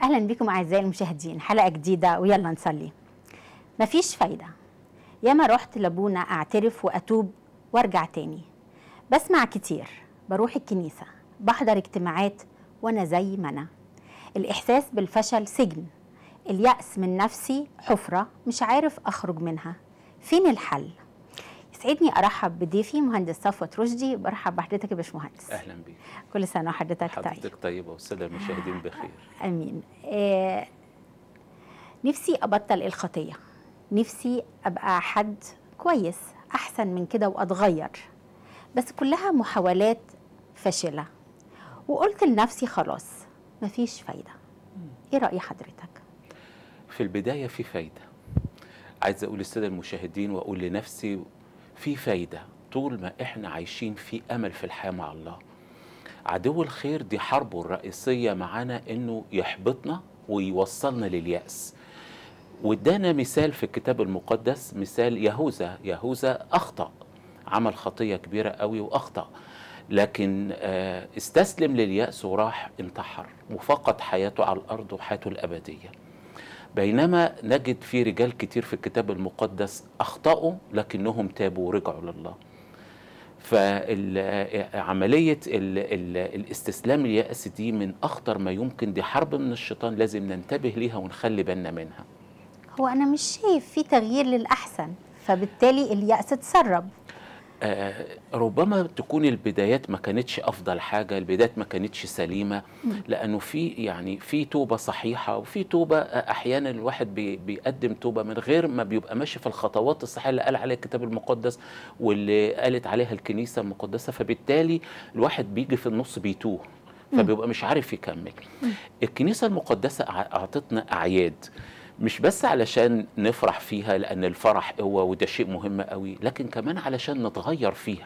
اهلا بكم اعزائي المشاهدين حلقه جديده ويلا نصلي مفيش فايده ياما رحت لابونا اعترف واتوب وارجع تاني بسمع كتير بروح الكنيسه بحضر اجتماعات وانا زي ما انا الاحساس بالفشل سجن اليأس من نفسي حفرة مش عارف أخرج منها فين الحل؟ يسعدني أرحب بضيفي مهندس صفوت رشدي برحب بحضرتك يا باشمهندس اهلا بيك كل سنة وحضرتك طيب حضرتك طيبه والساده المشاهدين بخير امين آه نفسي ابطل الخطيه نفسي ابقى حد كويس احسن من كده واتغير بس كلها محاولات فاشله وقلت لنفسي خلاص مفيش فايده ايه راي حضرتك في البدايه في فايده عايز اقول للساده المشاهدين واقول لنفسي في فايده طول ما احنا عايشين في امل في الحياه مع الله عدو الخير دي حربه الرئيسيه معانا انه يحبطنا ويوصلنا للياس وادانا مثال في الكتاب المقدس مثال يهوذا يهوذا اخطا عمل خطيه كبيره قوي واخطا لكن آه، استسلم للياس وراح انتحر وفقد حياته على الارض وحياته الابديه بينما نجد في رجال كتير في الكتاب المقدس اخطاوا لكنهم تابوا ورجعوا لله فعملية الاستسلام اليأس دي من أخطر ما يمكن دي حرب من الشيطان لازم ننتبه ليها ونخلي بالنا منها هو انا مش شايف في تغيير للاحسن فبالتالي اليأس تسرب آه، ربما تكون البدايات ما كانتش افضل حاجه البدايات ما كانتش سليمه لانه في يعني في توبه صحيحه وفي توبه آه، احيانا الواحد بي بيقدم توبه من غير ما بيبقى ماشي في الخطوات الصحيحه اللي قال عليها الكتاب المقدس واللي قالت عليها الكنيسه المقدسه فبالتالي الواحد بيجي في النص بيتوه فبيبقى مش عارف يكمل الكنيسه المقدسه أع- اعطتنا اعياد مش بس علشان نفرح فيها لان الفرح قوه وده شيء مهم قوي لكن كمان علشان نتغير فيها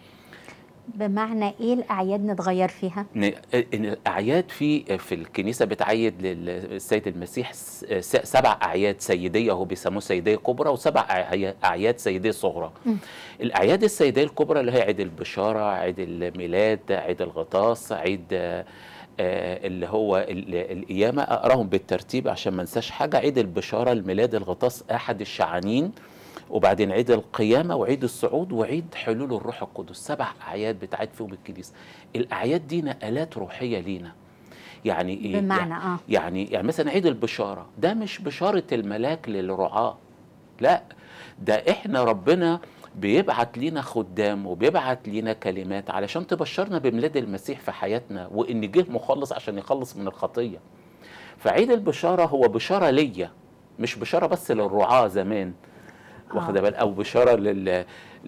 بمعنى ايه الاعياد نتغير فيها ن- ان الاعياد في في الكنيسه بتعيد للسيد المسيح س- س- سبع اعياد سيديه هو بيسموه سيديه كبرى وسبع أعي- اعياد سيديه صغرى الاعياد السيديه الكبرى اللي هي عيد البشاره عيد الميلاد عيد الغطاس عيد آه، آه، اللي هو ال- القيامه اقراهم بالترتيب عشان ما انساش حاجه عيد البشاره الميلاد الغطاس احد الشعانين وبعدين عيد القيامة وعيد الصعود وعيد حلول الروح القدس سبع أعياد بتعيد فيهم الكنيسة الأعياد دي نقلات روحية لينا يعني إيه؟ بمعنى يعني اه يعني يعني مثلا عيد البشارة ده مش بشارة الملاك للرعاة لا ده احنا ربنا بيبعت لينا خدام وبيبعت لينا كلمات علشان تبشرنا بميلاد المسيح في حياتنا وان جه مخلص عشان يخلص من الخطيه فعيد البشاره هو بشاره ليا مش بشاره بس للرعاه زمان واخد آه. بال او بشاره لل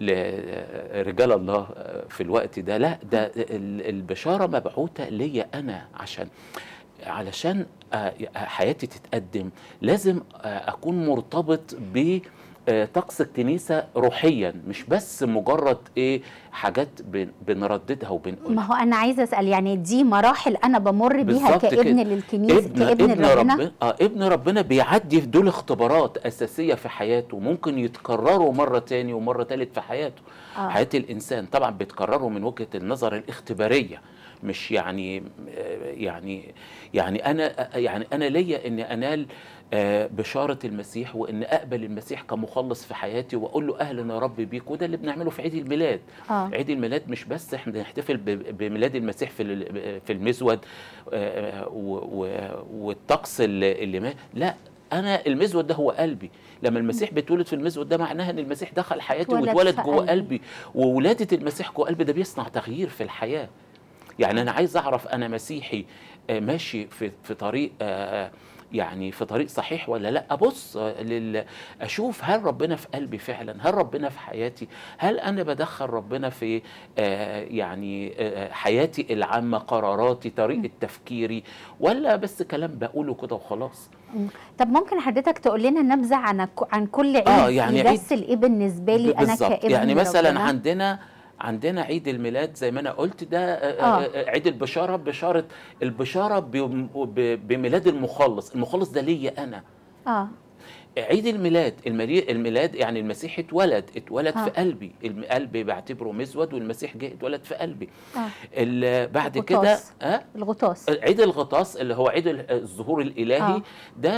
لرجال الله في الوقت ده لا ده ال- البشاره مبعوثه ليا انا عشان علشان آه، حياتي تتقدم لازم آه، اكون مرتبط ب آه، طقس الكنيسه روحيا مش بس مجرد ايه حاجات بن- بنرددها وبنقولها ما هو انا عايزه اسال يعني دي مراحل انا بمر بيها بالظبط كابن كده. للكنيسه ابن كابن ابن ربنا ربنا اه ابن ربنا بيعدي في دول اختبارات اساسيه في حياته ممكن يتكرروا مره تاني ومره تالت في حياته آه. آه. حياه الانسان طبعا بيتكرروا من وجهه النظر الاختباريه مش يعني آه، يعني يعني انا آه، يعني انا ليا اني انال آه، بشاره المسيح وان اقبل المسيح كمخلص في حياتي واقول له اهلا يا رب بيك وده اللي بنعمله في عيد الميلاد اه عيد الميلاد مش بس احنا بنحتفل ب- بميلاد المسيح في ال- في المزود آه، و- و- والطقس اللي اللي ما لا انا المزود ده هو قلبي لما المسيح بيتولد في المزود ده معناها ان المسيح دخل حياتي اتولد واتولد في جوه قلبي. قلبي وولاده المسيح جوه قلبي ده بيصنع تغيير في الحياه يعني انا عايز اعرف انا مسيحي آه، ماشي في في طريق آه، يعني في طريق صحيح ولا لا ابص آه، لل اشوف هل ربنا في قلبي فعلا هل ربنا في حياتي هل انا بدخل ربنا في آه، يعني آه، حياتي العامه قراراتي طريقه تفكيري ولا بس كلام بقوله كده وخلاص طب ممكن حضرتك تقول لنا نبذه عن عن كل عيد آه، يعني عيد- يمثل ايه بالنسبه لي انا بالظبط. كابن يعني مثلا ربنا؟ عندنا عندنا عيد الميلاد زي ما انا قلت ده آه، آه. آه، عيد البشاره بشاره البشاره ب- ب- بميلاد المخلص المخلص ده ليا انا اه عيد الميلاد الملي- الميلاد يعني المسيح اتولد اتولد آه. في قلبي الم- قلبي بعتبره مسود والمسيح جه اتولد في قلبي اه ال- بعد كده الغطاس. أه؟ الغطاس عيد الغطاس اللي هو عيد ال- الظهور الالهي آه. آه. ده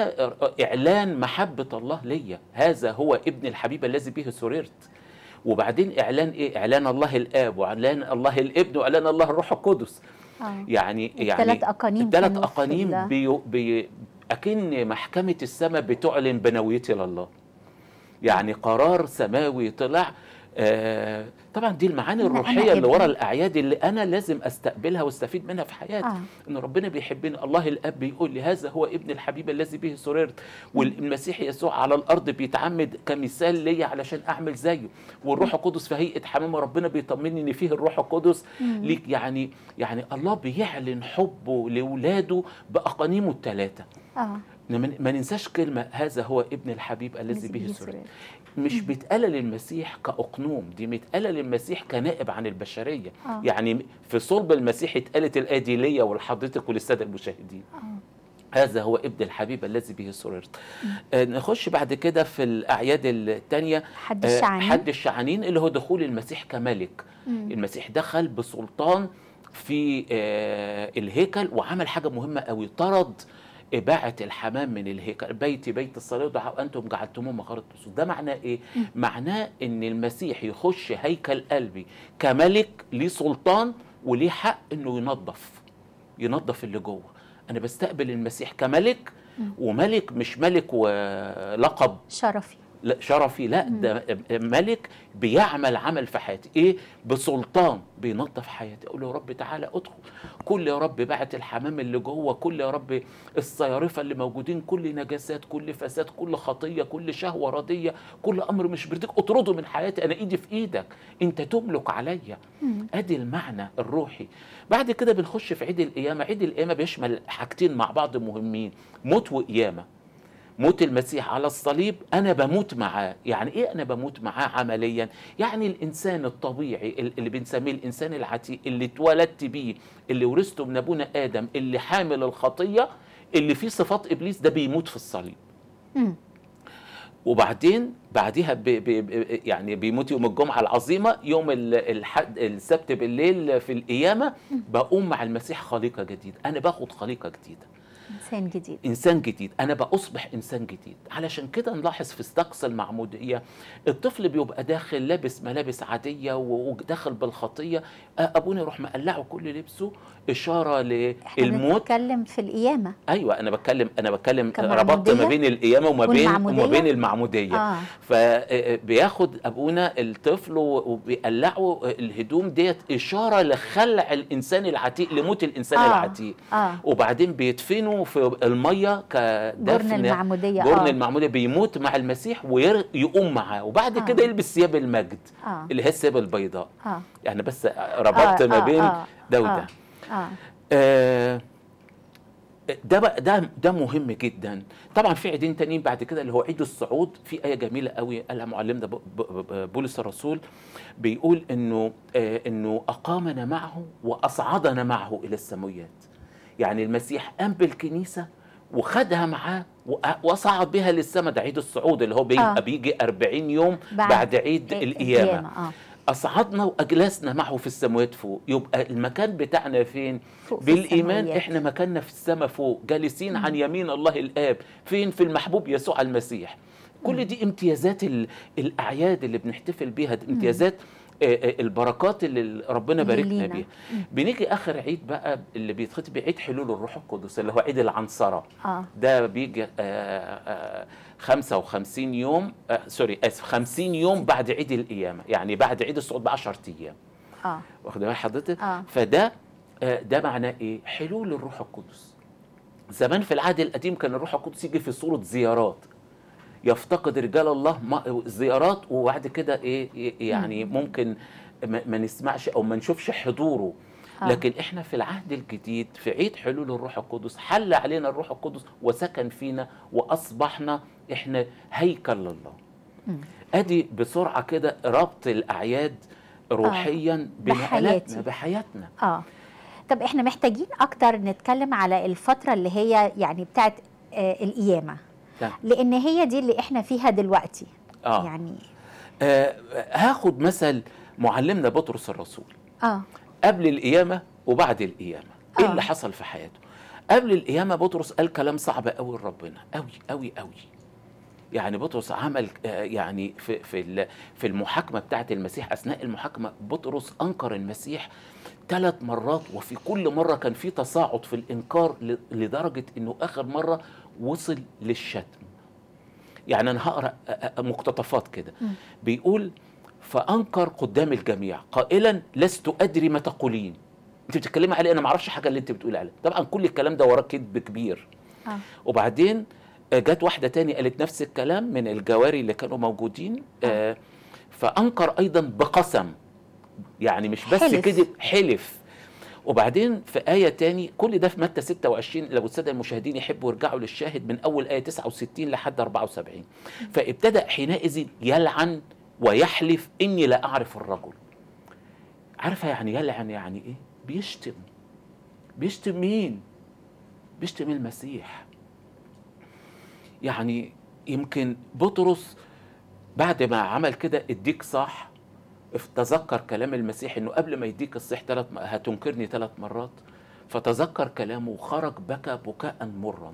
اعلان محبه الله ليا هذا هو ابن الحبيب الذي به سررت وبعدين اعلان ايه اعلان الله الاب واعلان الله الابن واعلان الله الروح القدس اه يعني يعني الثلاث أقانيم الثلاث كانوا في اقانيم ال- بي بي اكن محكمه السماء بتعلن بنويتي لله يعني قرار سماوي طلع آه طبعا دي المعاني إن أنا الروحيه اللي ابن. ورا الاعياد اللي انا لازم استقبلها واستفيد منها في حياتي آه. ان ربنا بيحبني الله الاب بيقول لي هذا هو ابن الحبيب الذي به سررت والمسيح يسوع على الارض بيتعمد كمثال ليا علشان اعمل زيه والروح القدس في هيئه حمامه ربنا بيطمني ان فيه الروح القدس ليك يعني يعني الله بيعلن حبه لاولاده باقانيمه الثلاثه اه ما ما ننساش كلمه هذا هو ابن الحبيب الذي به سررت سرور. مش بيتقال للمسيح كأقنوم دي متقالة للمسيح كنائب عن البشرية آه. يعني في صلب المسيح اتقالت الآية دي ليا ولحضرتك وللسادة المشاهدين آه. هذا هو ابن الحبيب الذي به سررت آه نخش بعد كده في الأعياد الثانية حد الشعانين حد الشعانين اللي هو دخول المسيح كملك مم. المسيح دخل بسلطان في آه الهيكل وعمل حاجة مهمة قوي طرد إباعة الحمام من الهيكل بيتي بيت الصلاة ودعاء وأنتم جعلتموه مغارة نصوص ده معناه إيه؟ معناه إن المسيح يخش هيكل قلبي كملك ليه سلطان وليه حق إنه ينظف ينظف اللي جوه أنا بستقبل المسيح كملك وملك مش ملك ولقب شرفي لا شرفي لا ده ملك بيعمل عمل في حياتي ايه بسلطان بينظف حياتي اقول له يا رب تعالى ادخل كل يا رب بعت الحمام اللي جوه كل يا رب الصيارفه اللي موجودين كل نجاسات كل فساد كل خطيه كل شهوه رديه كل امر مش بيرضيك اطرده من حياتي انا ايدي في ايدك انت تملك عليا ادي المعنى الروحي بعد كده بنخش في عيد القيامه عيد القيامه بيشمل حاجتين مع بعض مهمين موت وقيامه موت المسيح على الصليب انا بموت معاه يعني ايه انا بموت معاه عمليا يعني الانسان الطبيعي اللي بنسميه الانسان العتيق اللي اتولدت بيه اللي ورثته من ابونا ادم اللي حامل الخطيه اللي فيه صفات ابليس ده بيموت في الصليب مم. وبعدين بعديها بي بي بي- يعني بيموت يوم الجمعه العظيمه يوم ال- الحد السبت بالليل في القيامه بقوم مع المسيح خليقه جديده انا باخد خليقه جديده انسان جديد انسان جديد انا بأصبح انسان جديد علشان كده نلاحظ في استقصى المعموديه الطفل بيبقى داخل لابس ملابس عاديه و- وداخل بالخطيه آه، ابونا يروح مقلعه كل لبسه اشاره احنا للموت بنتكلم في القيامه ايوه انا بتكلم انا بتكلم كمعمودية ربطت ما بين القيامه وما بين وما والمعمودية؟ بين المعموديه اه فبياخد ابونا الطفل وبيقلعه الهدوم ديت اشاره لخلع الانسان العتيق لموت الانسان آه. العتيق اه وبعدين بيدفنوا في الميه كدفن جرن المعموديه جرن اه المعموديه بيموت مع المسيح ويقوم معاه وبعد آه. كده يلبس ثياب المجد اه اللي هي الثياب البيضاء اه يعني بس ربطت آه، ما آه، بين آه، ده آه. وده اه آه، ده بقى ده ده مهم جدا طبعا في عيدين تانيين بعد كده اللي هو عيد الصعود في ايه جميله قوي قالها معلمنا ب- ب- ب- بولس الرسول بيقول انه آه انه اقامنا معه واصعدنا معه الى السماويات يعني المسيح قام بالكنيسه وخدها معاه وأ- وصعد بها للسماء ده عيد الصعود اللي هو بيبقى آه. بيجي 40 يوم بعد بعد, عيد القيامه اه أصعدنا وأجلسنا معه في السماوات فوق يبقى المكان بتاعنا فين فوق في بالإيمان السماويات. إحنا مكاننا في السماء فوق جالسين عن يمين الله الآب فين في المحبوب يسوع المسيح كل دي امتيازات ال- الأعياد اللي بنحتفل بيها دي امتيازات آه، آه، البركات اللي ربنا اللي باركنا لينا. بيها بنيجي آخر عيد بقى اللي بيتختم بيه عيد حلول الروح القدس اللي هو عيد العنصرة اه ده بيجي آه، آه، 55 يوم آه، سوري اسف 50 يوم بعد عيد القيامه يعني بعد عيد الصعود ب 10 ايام اه واخد بال حضرتك آه. فده آه، ده معناه ايه حلول الروح القدس زمان في العهد القديم كان الروح القدس يجي في صوره زيارات يفتقد رجال الله ما- زيارات وبعد كده ايه إيه- يعني ممكن ما ما نسمعش او ما نشوفش حضوره آه. لكن احنا في العهد الجديد في عيد حلول الروح القدس حل علينا الروح القدس وسكن فينا واصبحنا احنا هيكل لله مم. ادي بسرعه كده ربط الاعياد روحيا بحياتي. بنقلاتنا بحياتنا اه طب احنا محتاجين اكتر نتكلم على الفتره اللي هي يعني بتاعت آه القيامه تمام. لان هي دي اللي احنا فيها دلوقتي اه يعني آه، هاخد مثل معلمنا بطرس الرسول اه قبل القيامه وبعد القيامه ايه آه. اللي حصل في حياته قبل القيامه بطرس قال كلام صعب قوي لربنا قوي قوي قوي يعني بطرس عمل آه، يعني في في ال- في المحاكمه بتاعه المسيح اثناء المحاكمه بطرس انكر المسيح ثلاث مرات وفي كل مره كان في تصاعد في الانكار ل- لدرجه انه اخر مره وصل للشتم يعني انا هقرا آه، آه، مقتطفات كده مم. بيقول فانكر قدام الجميع قائلا لست ادري ما تقولين انت بتتكلمي علي انا ما اعرفش حاجه اللي انت بتقولي عليها طبعا كل الكلام ده وراه كذب كبير اه وبعدين آه، جت واحده تاني قالت نفس الكلام من الجواري اللي كانوا موجودين آه، فانكر ايضا بقسم يعني مش بس حلف. كده حلف وبعدين في آية تاني كل ده في متى 26 لو السادة المشاهدين يحبوا يرجعوا للشاهد من أول آية 69 لحد 74 فابتدأ حينئذ يلعن ويحلف إني لا أعرف الرجل عارفة يعني يلعن يعني إيه؟ بيشتم بيشتم مين؟ بيشتم المسيح يعني يمكن بطرس بعد ما عمل كده اديك صح تذكر كلام المسيح انه قبل ما يديك الصح ثلاث هتنكرني ثلاث مرات فتذكر كلامه وخرج بكى بكاء مرا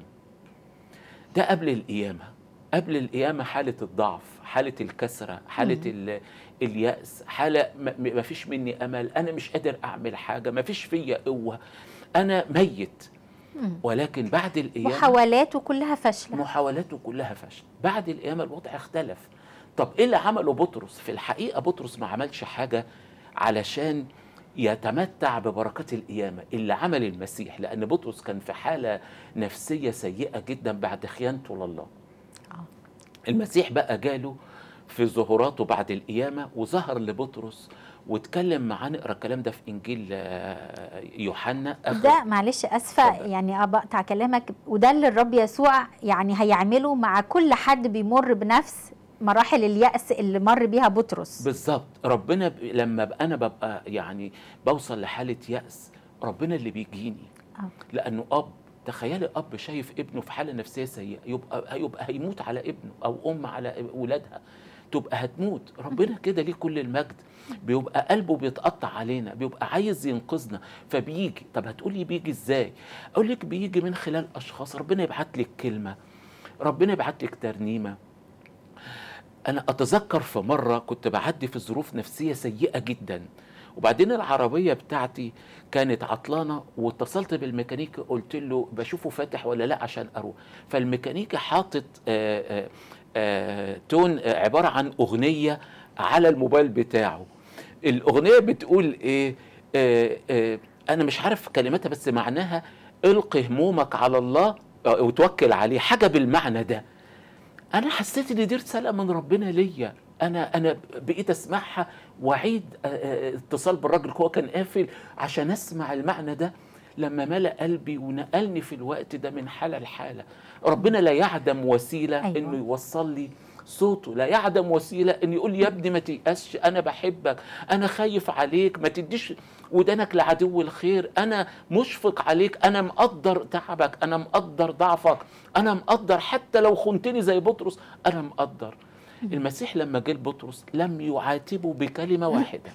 ده قبل القيامه قبل القيامه حاله الضعف حاله الكسره حاله ال- الياس حاله ما ما فيش مني امل انا مش قادر اعمل حاجه ما فيش فيا قوه انا ميت مم. ولكن بعد القيامه محاولاته كلها فاشله محاولاته كلها فشل بعد القيامة الوضع اختلف طب ايه اللي عمله بطرس في الحقيقة بطرس ما عملش حاجة علشان يتمتع ببركات القيامة اللي عمل المسيح لأن بطرس كان في حالة نفسية سيئة جدا بعد خيانته لله آه. المسيح بقى جاله في ظهوراته بعد القيامة وظهر لبطرس واتكلم معاه نقرا الكلام ده في انجيل آه، يوحنا آخر- ده معلش اسفه اتفضل. يعني اقطع كلامك وده اللي الرب يسوع يعني هيعمله مع كل حد بيمر بنفس مراحل اليأس اللي مر بيها بطرس بالظبط ربنا ب... لما ب... انا ببقى يعني بوصل لحاله يأس ربنا اللي بيجيني آه. لانه اب تخيلي اب شايف ابنه في حاله نفسيه سيئه يبقى هيبقى هيموت على ابنه او ام على ولادها تبقى هتموت ربنا كده ليه كل المجد بيبقى قلبه بيتقطع علينا بيبقى عايز ينقذنا فبيجي طب هتقولي بيجي ازاي اقول لك بيجي من خلال اشخاص ربنا يبعت لك كلمه ربنا يبعت لك ترنيمه انا اتذكر في مره كنت بعدي في ظروف نفسيه سيئه جدا وبعدين العربيه بتاعتي كانت عطلانه واتصلت بالميكانيكي قلت له بشوفه فاتح ولا لا عشان اروح فالميكانيكي حاطط آه، آه، آه، تون آه، عباره عن اغنيه على الموبايل بتاعه الاغنيه بتقول ايه آه، آه، انا مش عارف كلماتها بس معناها القي همومك على الله آه، وتوكل عليه حاجه بالمعنى ده انا حسيت ان دي رساله من ربنا ليا انا انا بقيت اسمعها واعيد آه، آه، اتصال بالراجل هو كان قافل عشان اسمع المعنى ده لما ملأ قلبي ونقلني في الوقت ده من حاله لحاله ربنا لا يعدم وسيله أيوة. أيوة. انه يوصل لي صوته لا يعدم وسيله ان يقول لي يا ابني ما تيأسش انا بحبك انا خايف عليك ما تديش ودانك لعدو الخير انا مشفق عليك انا مقدر تعبك انا مقدر ضعفك انا مقدر حتى لو خنتني زي بطرس انا مقدر المسيح لما جه لبطرس لم يعاتبه بكلمه واحده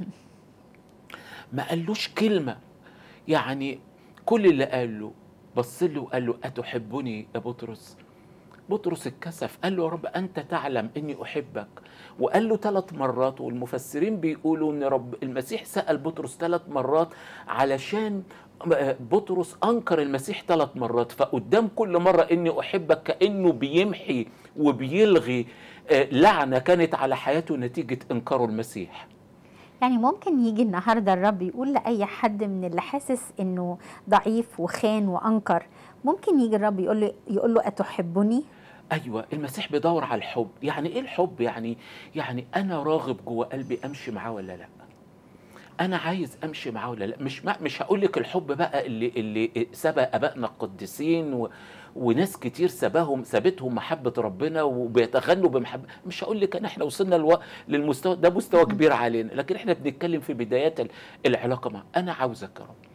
ما قالوش كلمه يعني كل اللي قال له بص له وقال له اتحبني يا بطرس بطرس اتكسف قال له يا رب انت تعلم اني احبك وقال له ثلاث مرات والمفسرين بيقولوا ان رب المسيح سال بطرس ثلاث مرات علشان بطرس انكر المسيح ثلاث مرات فقدام كل مره اني احبك كانه بيمحي وبيلغي آه، لعنه كانت على حياته نتيجه انكاره المسيح يعني ممكن يجي النهارده الرب يقول لاي حد من اللي حاسس انه ضعيف وخان وانكر ممكن يجي الرب يقول له يقول له اتحبني ايوه المسيح بيدور على الحب يعني ايه الحب يعني يعني انا راغب جوه قلبي امشي معاه ولا لا انا عايز امشي معاه ولا لا مش ما مش هقول لك الحب بقى اللي اللي سبق ابائنا القديسين و وناس كتير سباهم سابتهم محبه ربنا وبيتغنوا بمحبه مش هقول لك ان احنا وصلنا لو... للمستوى ده مستوى كبير علينا لكن احنا بنتكلم في بدايات ال- العلاقه مع انا عاوزك يا رب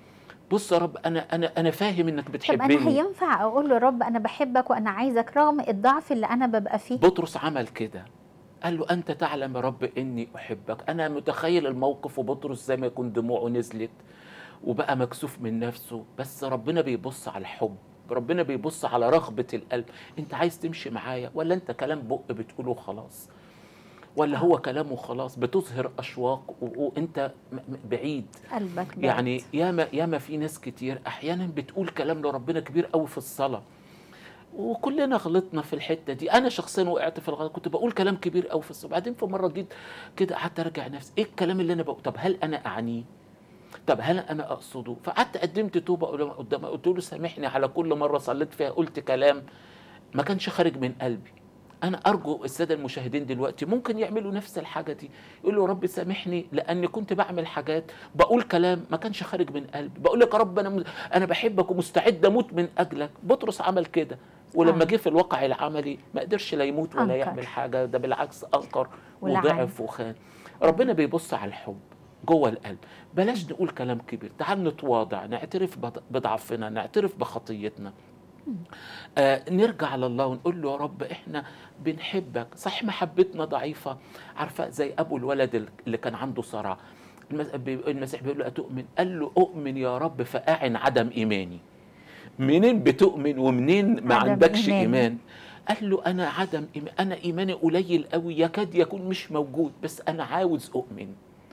بص يا رب انا انا انا فاهم انك طب بتحبني انا هينفع اقول له رب انا بحبك وانا عايزك رغم الضعف اللي انا ببقى فيه بطرس عمل كده قال له انت تعلم يا رب اني احبك انا متخيل الموقف وبطرس زي ما يكون دموعه نزلت وبقى مكسوف من نفسه بس ربنا بيبص على الحب ربنا بيبص على رغبة القلب انت عايز تمشي معايا ولا انت كلام بق بتقوله خلاص ولا هو كلامه خلاص بتظهر اشواق و- وانت م- م- بعيد قلبك بعد. يعني ياما ياما في ناس كتير احيانا بتقول كلام لربنا كبير قوي في الصلاه وكلنا غلطنا في الحته دي انا شخصيا وقعت في الغلط كنت بقول كلام كبير قوي في الصلاه بعدين في مره جيت كده قعدت ارجع نفسي ايه الكلام اللي انا بقول طب هل انا اعنيه طب هل انا اقصده فقعدت قدمت توبه قدام قلت له سامحني على كل مره صليت فيها قلت كلام ما كانش خارج من قلبي انا ارجو الساده المشاهدين دلوقتي ممكن يعملوا نفس الحاجه دي يقول له رب سامحني لاني كنت بعمل حاجات بقول كلام ما كانش خارج من قلبي بقول لك يا رب انا م- انا بحبك ومستعد اموت من اجلك بطرس عمل كده ولما آه. جه في الواقع العملي ما قدرش لا يموت ولا أنكر. يعمل حاجه ده بالعكس انكر ولعن. وضعف وخان ربنا بيبص على الحب جوه القلب بلاش نقول كلام كبير تعال نتواضع نعترف بض- بضعفنا نعترف بخطيتنا آه نرجع لله ونقول له يا رب احنا بنحبك صح محبتنا ضعيفه عارفه زي ابو الولد اللي كان عنده صرع المس- بي- المسيح بيقول له اتؤمن قال له اؤمن يا رب فاعن عدم ايماني منين بتؤمن ومنين ما عدم عندكش إيمان. ايمان قال له انا عدم إيمان انا ايماني قليل قوي يكاد يكون مش موجود بس انا عاوز اؤمن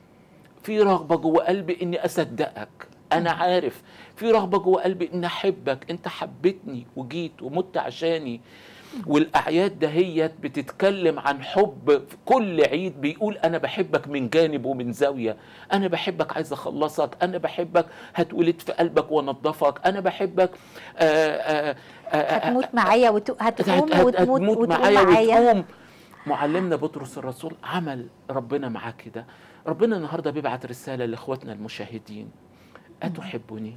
في رغبه جوه قلبي اني اصدقك انا عارف في رغبه جوه قلبي اني احبك انت حبيتني وجيت ومت عشاني والاعياد دهيت بتتكلم عن حب في كل عيد بيقول انا بحبك من جانب ومن زاويه انا بحبك عايز اخلصك انا بحبك هتولد في قلبك وانضفك انا بحبك آآ آآ آآ هتموت معايا وت... هتقوم هت- هت- وتموت هتموت وتقوم معايا معايا وتقوم معلمنا بطرس الرسول عمل ربنا معاه كده ربنا النهارده بيبعت رساله لاخواتنا المشاهدين اتحبني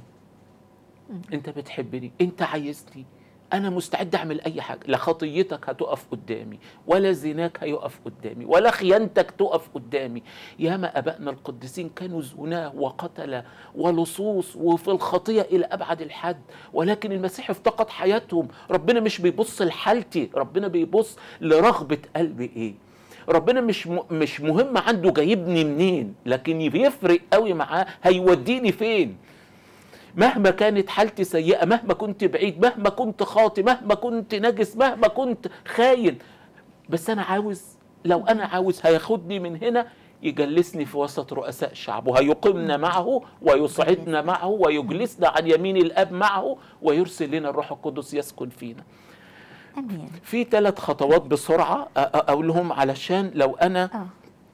انت بتحبني انت عايزني انا مستعد اعمل اي حاجه لا خطيتك هتقف قدامي ولا زناك هيقف قدامي ولا خيانتك تقف قدامي ياما ابائنا القديسين كانوا زناه وقتله ولصوص وفي الخطيه الى ابعد الحد ولكن المسيح افتقد حياتهم ربنا مش بيبص لحالتي ربنا بيبص لرغبه قلبي ايه ربنا مش م... مش مهم عنده جايبني منين لكن يفرق قوي معاه هيوديني فين مهما كانت حالتي سيئة مهما كنت بعيد مهما كنت خاطي مهما كنت نجس مهما كنت خاين بس أنا عاوز لو أنا عاوز هياخدني من هنا يجلسني في وسط رؤساء شعبه وهيقيمنا معه ويصعدنا معه ويجلسنا عن يمين الأب معه ويرسل لنا الروح القدس يسكن فينا امين في ثلاث خطوات بسرعة أ- أ- أقولهم علشان لو أنا اه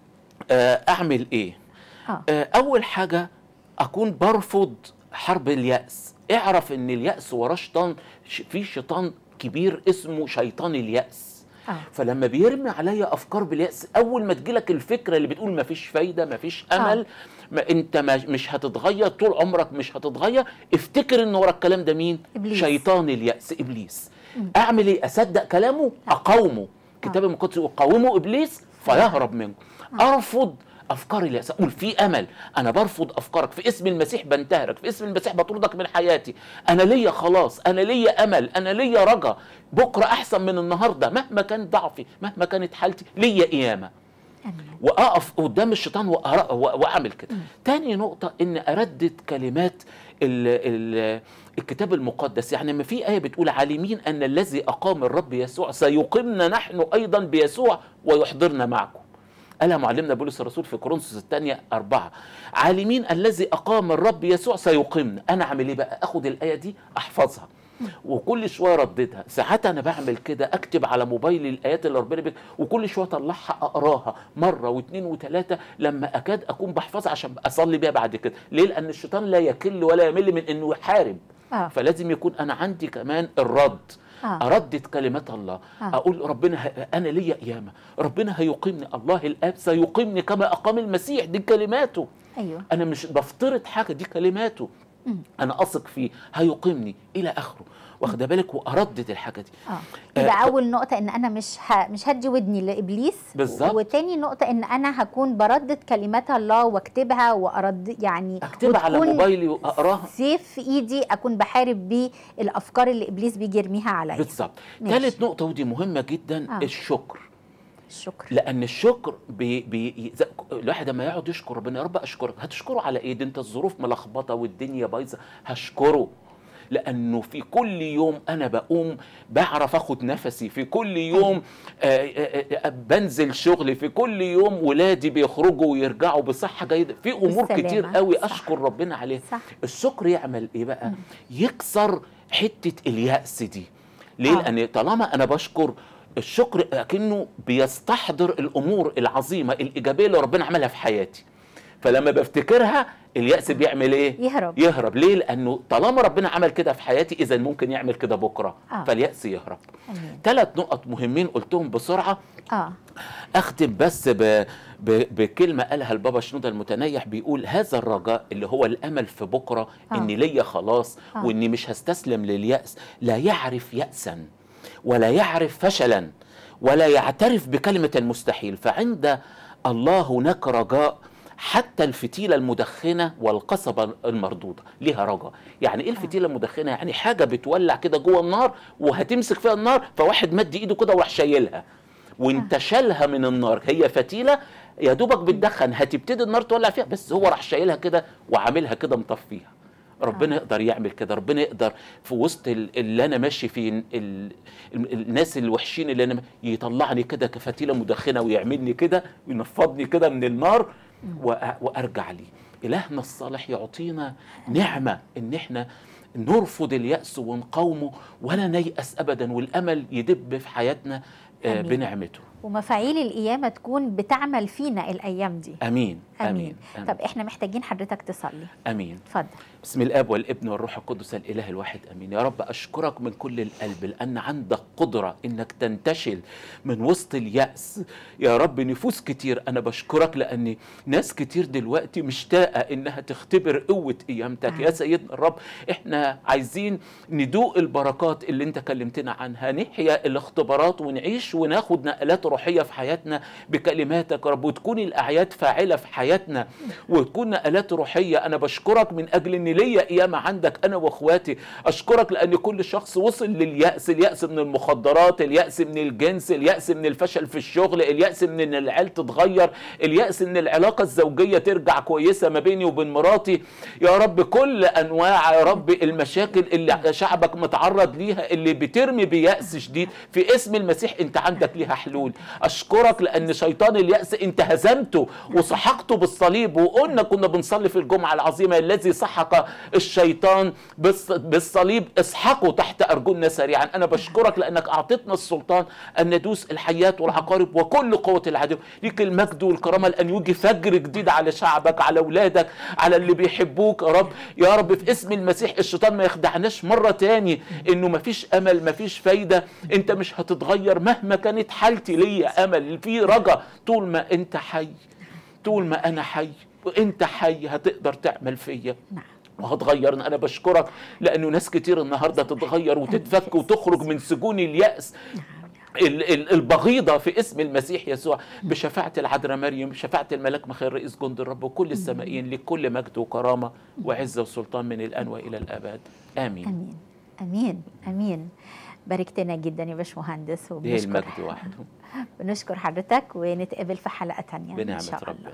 آه، أعمل إيه اه آه، أول حاجة أكون برفض حرب اليأس اعرف إن اليأس وراه شيطان ش- في شيطان كبير اسمه شيطان اليأس اه فلما بيرمي عليا افكار بالياس اول ما تجيلك الفكره اللي بتقول ما فيش فايده ما فيش امل ما انت ما مش هتتغير طول عمرك مش هتتغير افتكر ان ورا الكلام ده مين إبليس. شيطان الياس ابليس اعمل ايه اصدق كلامه اقاومه كتاب المقدس يقول قاوموا ابليس فيهرب منكم ارفض افكار الياس اقول في امل انا برفض افكارك في اسم المسيح بنتهرك في اسم المسيح بطردك من حياتي انا ليا خلاص انا ليا امل انا ليا رجا بكره احسن من النهارده مهما كان ضعفي مهما كانت حالتي ليا قيامه امين واقف قدام الشيطان وأرا- و- واعمل كده تاني نقطه ان اردد كلمات ال ال الكتاب المقدس يعني ما في ايه بتقول عالمين ان الذي اقام الرب يسوع سيقيمنا نحن ايضا بيسوع ويحضرنا معكم قالها معلمنا بولس الرسول في كورنثوس الثانية أربعة عالمين الذي أقام الرب يسوع سيقيمنا أنا أعمل إيه بقى أخد الآية دي أحفظها وكل شويه رددها ساعات انا بعمل كده اكتب على موبايلي الايات اللي ربنا بيك وكل شويه اطلعها اقراها مره واثنين وثلاثه لما اكاد اكون بحفظها عشان اصلي بيها بعد كده ليه لان الشيطان لا يكل ولا يمل من انه يحارب اه فلازم يكون انا عندي كمان الرد آه. اردد كلمات الله آه. اقول ربنا ه... انا ليا قيامه ربنا هيقيمني الله الاب سيقيمني كما اقام المسيح دي كلماته ايوه انا مش بفترض حاجه دي كلماته انا اثق فيه هيقيمني الى اخره واخده بالك واردد الحاجه دي اه آه، يبقى اول نقطه ان انا مش ه... مش هدي ودني لابليس بالظبط. وتاني نقطه ان انا هكون بردد كلمات الله واكتبها وارد يعني اكتبها على وتكون موبايلي واقراها سيف في ايدي اكون بحارب بيه الافكار اللي ابليس بيجي يرميها عليا بالظبط ماشي. ثالث نقطه ودي مهمه جدا آه. الشكر الشكر لان الشكر بي بي ز- الواحد لما يقعد يشكر ربنا يا رب اشكرك هتشكره على ايه ده انت الظروف ملخبطه والدنيا بايظه هشكره لانه في كل يوم انا بقوم بعرف اخد نفسي في كل يوم آه، آه، آه، بنزل شغلي في كل يوم ولادي بيخرجوا ويرجعوا بصحه جيده في امور بالسلامة. كتير قوي صح. اشكر ربنا عليها صح. الشكر يعمل ايه بقى يكسر حته اليأس دي ليه آه. لان طالما انا بشكر الشكر اكنه بيستحضر الامور العظيمه الايجابيه اللي ربنا عملها في حياتي فلما بفتكرها اليأس بيعمل ايه يهرب يهرب ليه لانه طالما ربنا عمل كده في حياتي اذا ممكن يعمل كده بكره آه. فاليأس يهرب امين ثلاث نقط مهمين قلتهم بسرعه اه اختم بس ب... ب... بكلمه قالها البابا شنوده المتنيح بيقول هذا الرجاء اللي هو الامل في بكره آه. ان ليا خلاص آه. واني مش هستسلم للياس لا يعرف ياسا ولا يعرف فشلا ولا يعترف بكلمه المستحيل فعند الله هناك رجاء حتى الفتيله المدخنه والقصبه المردوده ليها رجاء يعني ايه الفتيله المدخنه يعني حاجه بتولع كده جوه النار وهتمسك فيها النار فواحد مد ايده كده وراح شايلها وانت شالها من النار هي فتيله يا دوبك بتدخن هتبتدي النار تولع فيها بس هو راح شايلها كده وعاملها كده مطفيها ربنا يقدر يعمل كده ربنا يقدر في وسط ال- اللي انا ماشي فيه ال- ال- الناس الوحشين اللي انا يطلعني كده كفتيله مدخنه ويعملني كده وينفضني كده من النار وأ- وارجع ليه الهنا الصالح يعطينا نعمه ان احنا نرفض اليأس ونقاومه ولا نيأس ابدا والامل يدب في حياتنا آه، آمين. بنعمته ومفاعيل القيامه تكون بتعمل فينا الايام دي امين امين, امين, آمين. طب احنا محتاجين حضرتك تصلي امين اتفضل بسم الاب والابن والروح القدس الاله الواحد امين يا رب اشكرك من كل القلب لان عندك قدره انك تنتشل من وسط الياس يا رب نفوس كتير انا بشكرك لان ناس كتير دلوقتي مشتاقه انها تختبر قوه قيامتك يا آه. سيدنا الرب احنا عايزين ندوق البركات اللي انت كلمتنا عنها نحيا الاختبارات ونعيش وناخد نقلات روحيه في حياتنا بكلماتك يا رب وتكون الاعياد فاعله في حياتنا وتكون نقلات روحيه انا بشكرك من اجل ان ليا قيامه عندك انا واخواتي اشكرك لان كل شخص وصل للياس الياس من المخدرات الياس من الجنس الياس من الفشل في الشغل الياس من ان العيال تتغير الياس ان العلاقه الزوجيه ترجع كويسه ما بيني وبين مراتي يا رب كل انواع يا رب المشاكل اللي شعبك متعرض ليها اللي بترمي بيأس شديد في اسم المسيح انت عندك ليها حلول اشكرك لان شيطان اليأس انت هزمته وسحقته بالصليب وقلنا كنا بنصلي في الجمعه العظيمه الذي سحق الشيطان بالص- بالصليب اسحقه تحت ارجلنا سريعا انا بشكرك لانك اعطيتنا السلطان ان ندوس الحيات والعقارب وكل قوه العدو ليك المجد والكرامه لان يجي فجر جديد على شعبك على اولادك على اللي بيحبوك يا رب يا رب في اسم المسيح الشيطان ما يخدعناش مره تاني انه ما فيش امل ما فيش فايده انت مش هتتغير مهما كانت حالتي ليا امل في رجا طول ما انت حي طول ما انا حي وانت حي هتقدر تعمل فيا نعم وهتغيرنا انا بشكرك لانه ناس كتير النهارده تتغير وتتفك وتخرج من سجون الياس ال- ال- البغيضة في اسم المسيح يسوع بشفاعة العذراء مريم بشفاعة الملاك مخير رئيس جند الرب وكل السمائيين لكل مجد وكرامة وعزة وسلطان من الآن وإلى الأبد آمين امين امين امين باركتنا جدا يا باشمهندس ليه وبنشكر المجد وحده بنشكر حضرتك ونتقابل في حلقه تانية ان بنعمة شاء الله ربنا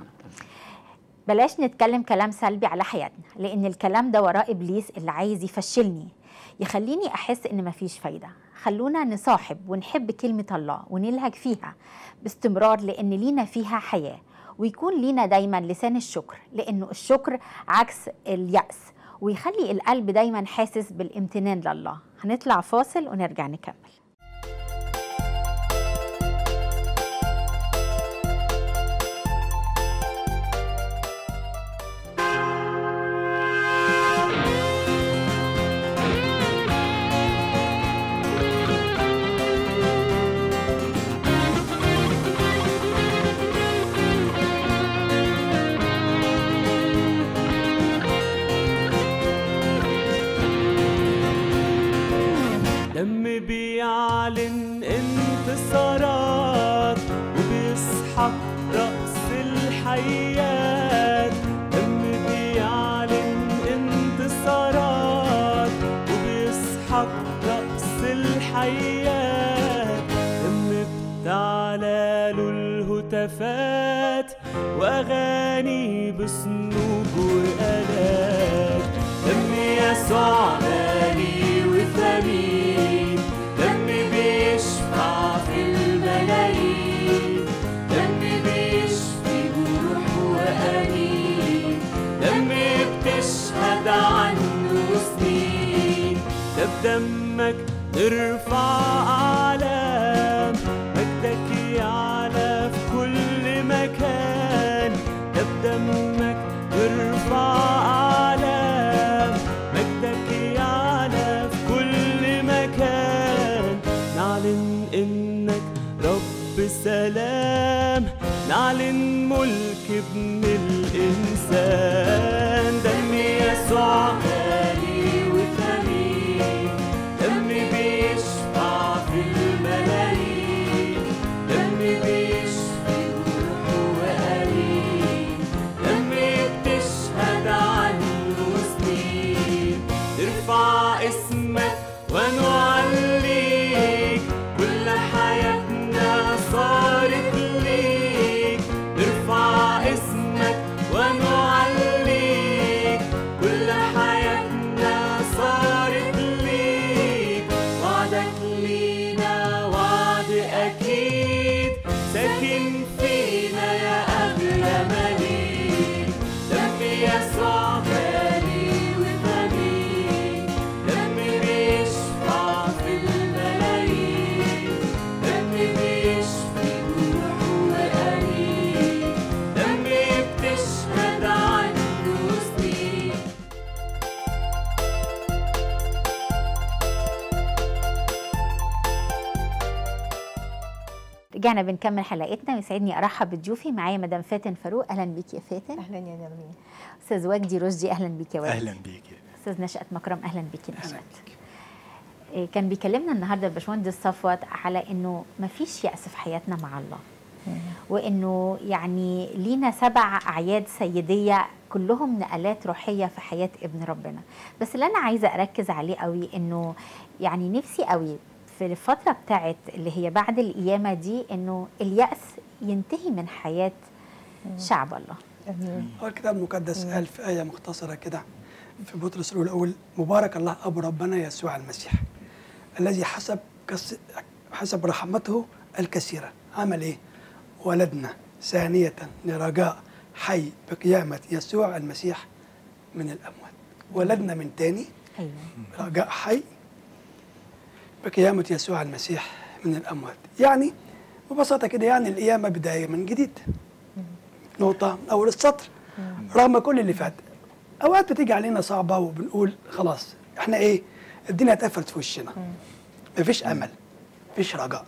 بلاش نتكلم كلام سلبي على حياتنا لان الكلام ده وراه ابليس اللي عايز يفشلني يخليني احس ان مفيش فايده خلونا نصاحب ونحب كلمه الله ونلهج فيها باستمرار لان لينا فيها حياه ويكون لينا دايما لسان الشكر لانه الشكر عكس الياس ويخلي القلب دايما حاسس بالامتنان لله هنطلع فاصل ونرجع نكمل دم بيعلن انتصارات وبيسحق رأس الحيات دم بيعلن انتصارات وبيسحق رأس الحيات دم بتعلى له الهتافات وأغاني بصنوج وآلات دم يسوع غالي وثمين دم بيشفع في الملايين دم بيشفي جروح وأنين دم بتشهد عنه سنين ده بدمك نرفع أعلام مجدك يعلى في كل مكان ده بدمك نرفع أعلام مجدك يعلى في كل مكان نعلن إنك رب سلام نعلن ملك ابن الإنسان دم يسوع غالي وثمين دم بيشفع في الملايين دم بيشفي جروح وأليم دم بتشهد عنه سنين نرفع اسمك ونعليك كل حياتنا صارت ليك نرفع اسمك ونعليك كل حياتنا صارت ليك وعدك لينا وعد أكيد ساكن فينا يا أغلى مليك دم يسوع غالي وثمين دم بيشفع في الملايين دم بيشفي جروح وأنين دم بتشهد عنه سنين رجعنا بنكمل حلقتنا ويسعدني ارحب بضيوفي معايا مدام فاتن فاروق اهلا بيك يا فاتن اهلا يا نرمين استاذ وجدي رشدي اهلا بيك يا وجدي اهلا بيكي استاذ نشأت مكرم اهلا بيك يا اهلا نشأت بيكي إيه، كان بيكلمنا النهارده الباشمهندس صفوت على انه مفيش يأس في حياتنا مع الله وانه يعني لينا سبع اعياد سيديه كلهم نقلات روحيه في حياه ابن ربنا بس اللي انا عايزه اركز عليه قوي انه يعني نفسي قوي في الفتره بتاعت اللي هي بعد القيامه دي انه اليأس ينتهي من حياه شعب الله امين هو الكتاب المقدس قال في آية مختصرة كده في بطرس الأول الأول مبارك الله أبو ربنا يسوع المسيح الذي حسب كس حسب رحمته الكثيرة عمل إيه؟ ولدنا ثانية لرجاء حي بقيامة يسوع المسيح من الأموات ولدنا من تاني ايوه رجاء حي بقيامة يسوع المسيح من الأموات يعني ببساطة كده يعني القيامة بداية من جديد نقطة من أول السطر رغم كل اللي فات أوقات بتيجي علينا صعبة وبنقول خلاص إحنا إيه الدنيا اتقفلت في وشنا مفيش أمل مفيش رجاء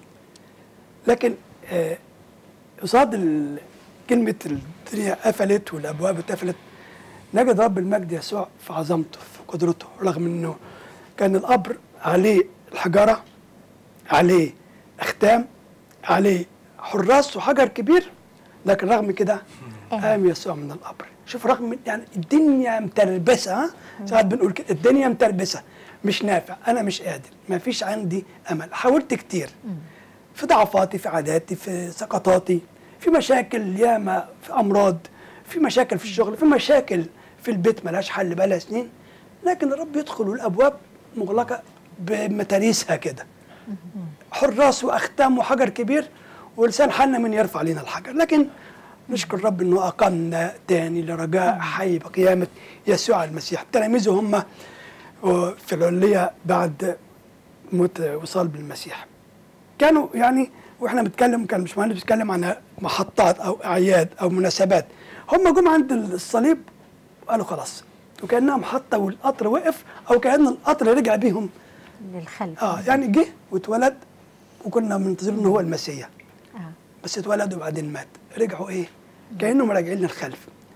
لكن آه، قصاد ال- كلمة الدنيا قفلت والأبواب اتقفلت نجد رب المجد يسوع في عظمته في قدرته رغم انه كان القبر عليه الحجاره عليه اختام عليه حراس وحجر كبير لكن رغم كده قام يسوع من القبر شوف رغم من- يعني الدنيا متربسه ها ساعات بنقول كده الدنيا متربسه مش نافع انا مش قادر ما فيش عندي امل حاولت كتير في ضعفاتي في عاداتي في سقطاتي في مشاكل ياما في امراض في مشاكل في الشغل في مشاكل في البيت ملهاش حل بقالها سنين لكن الرب يدخل والابواب مغلقه بمتاريسها كده حراس واختام وحجر كبير ولسان حالنا من يرفع لنا الحجر لكن نشكر الرب انه اقامنا تاني لرجاء حي بقيامه يسوع المسيح تلاميذه هم في العليه بعد موت وصال بالمسيح كانوا يعني واحنا بنتكلم كان مش مهندس بيتكلم عن محطات او اعياد او مناسبات هم جم عند الصليب قالوا خلاص وكانها محطه والقطر وقف او كان القطر رجع بيهم للخلف اه يعني جه واتولد وكنا منتظرين ان هو المسيح آه. بس اتولد وبعدين مات رجعوا ايه كانهم راجعين للخلف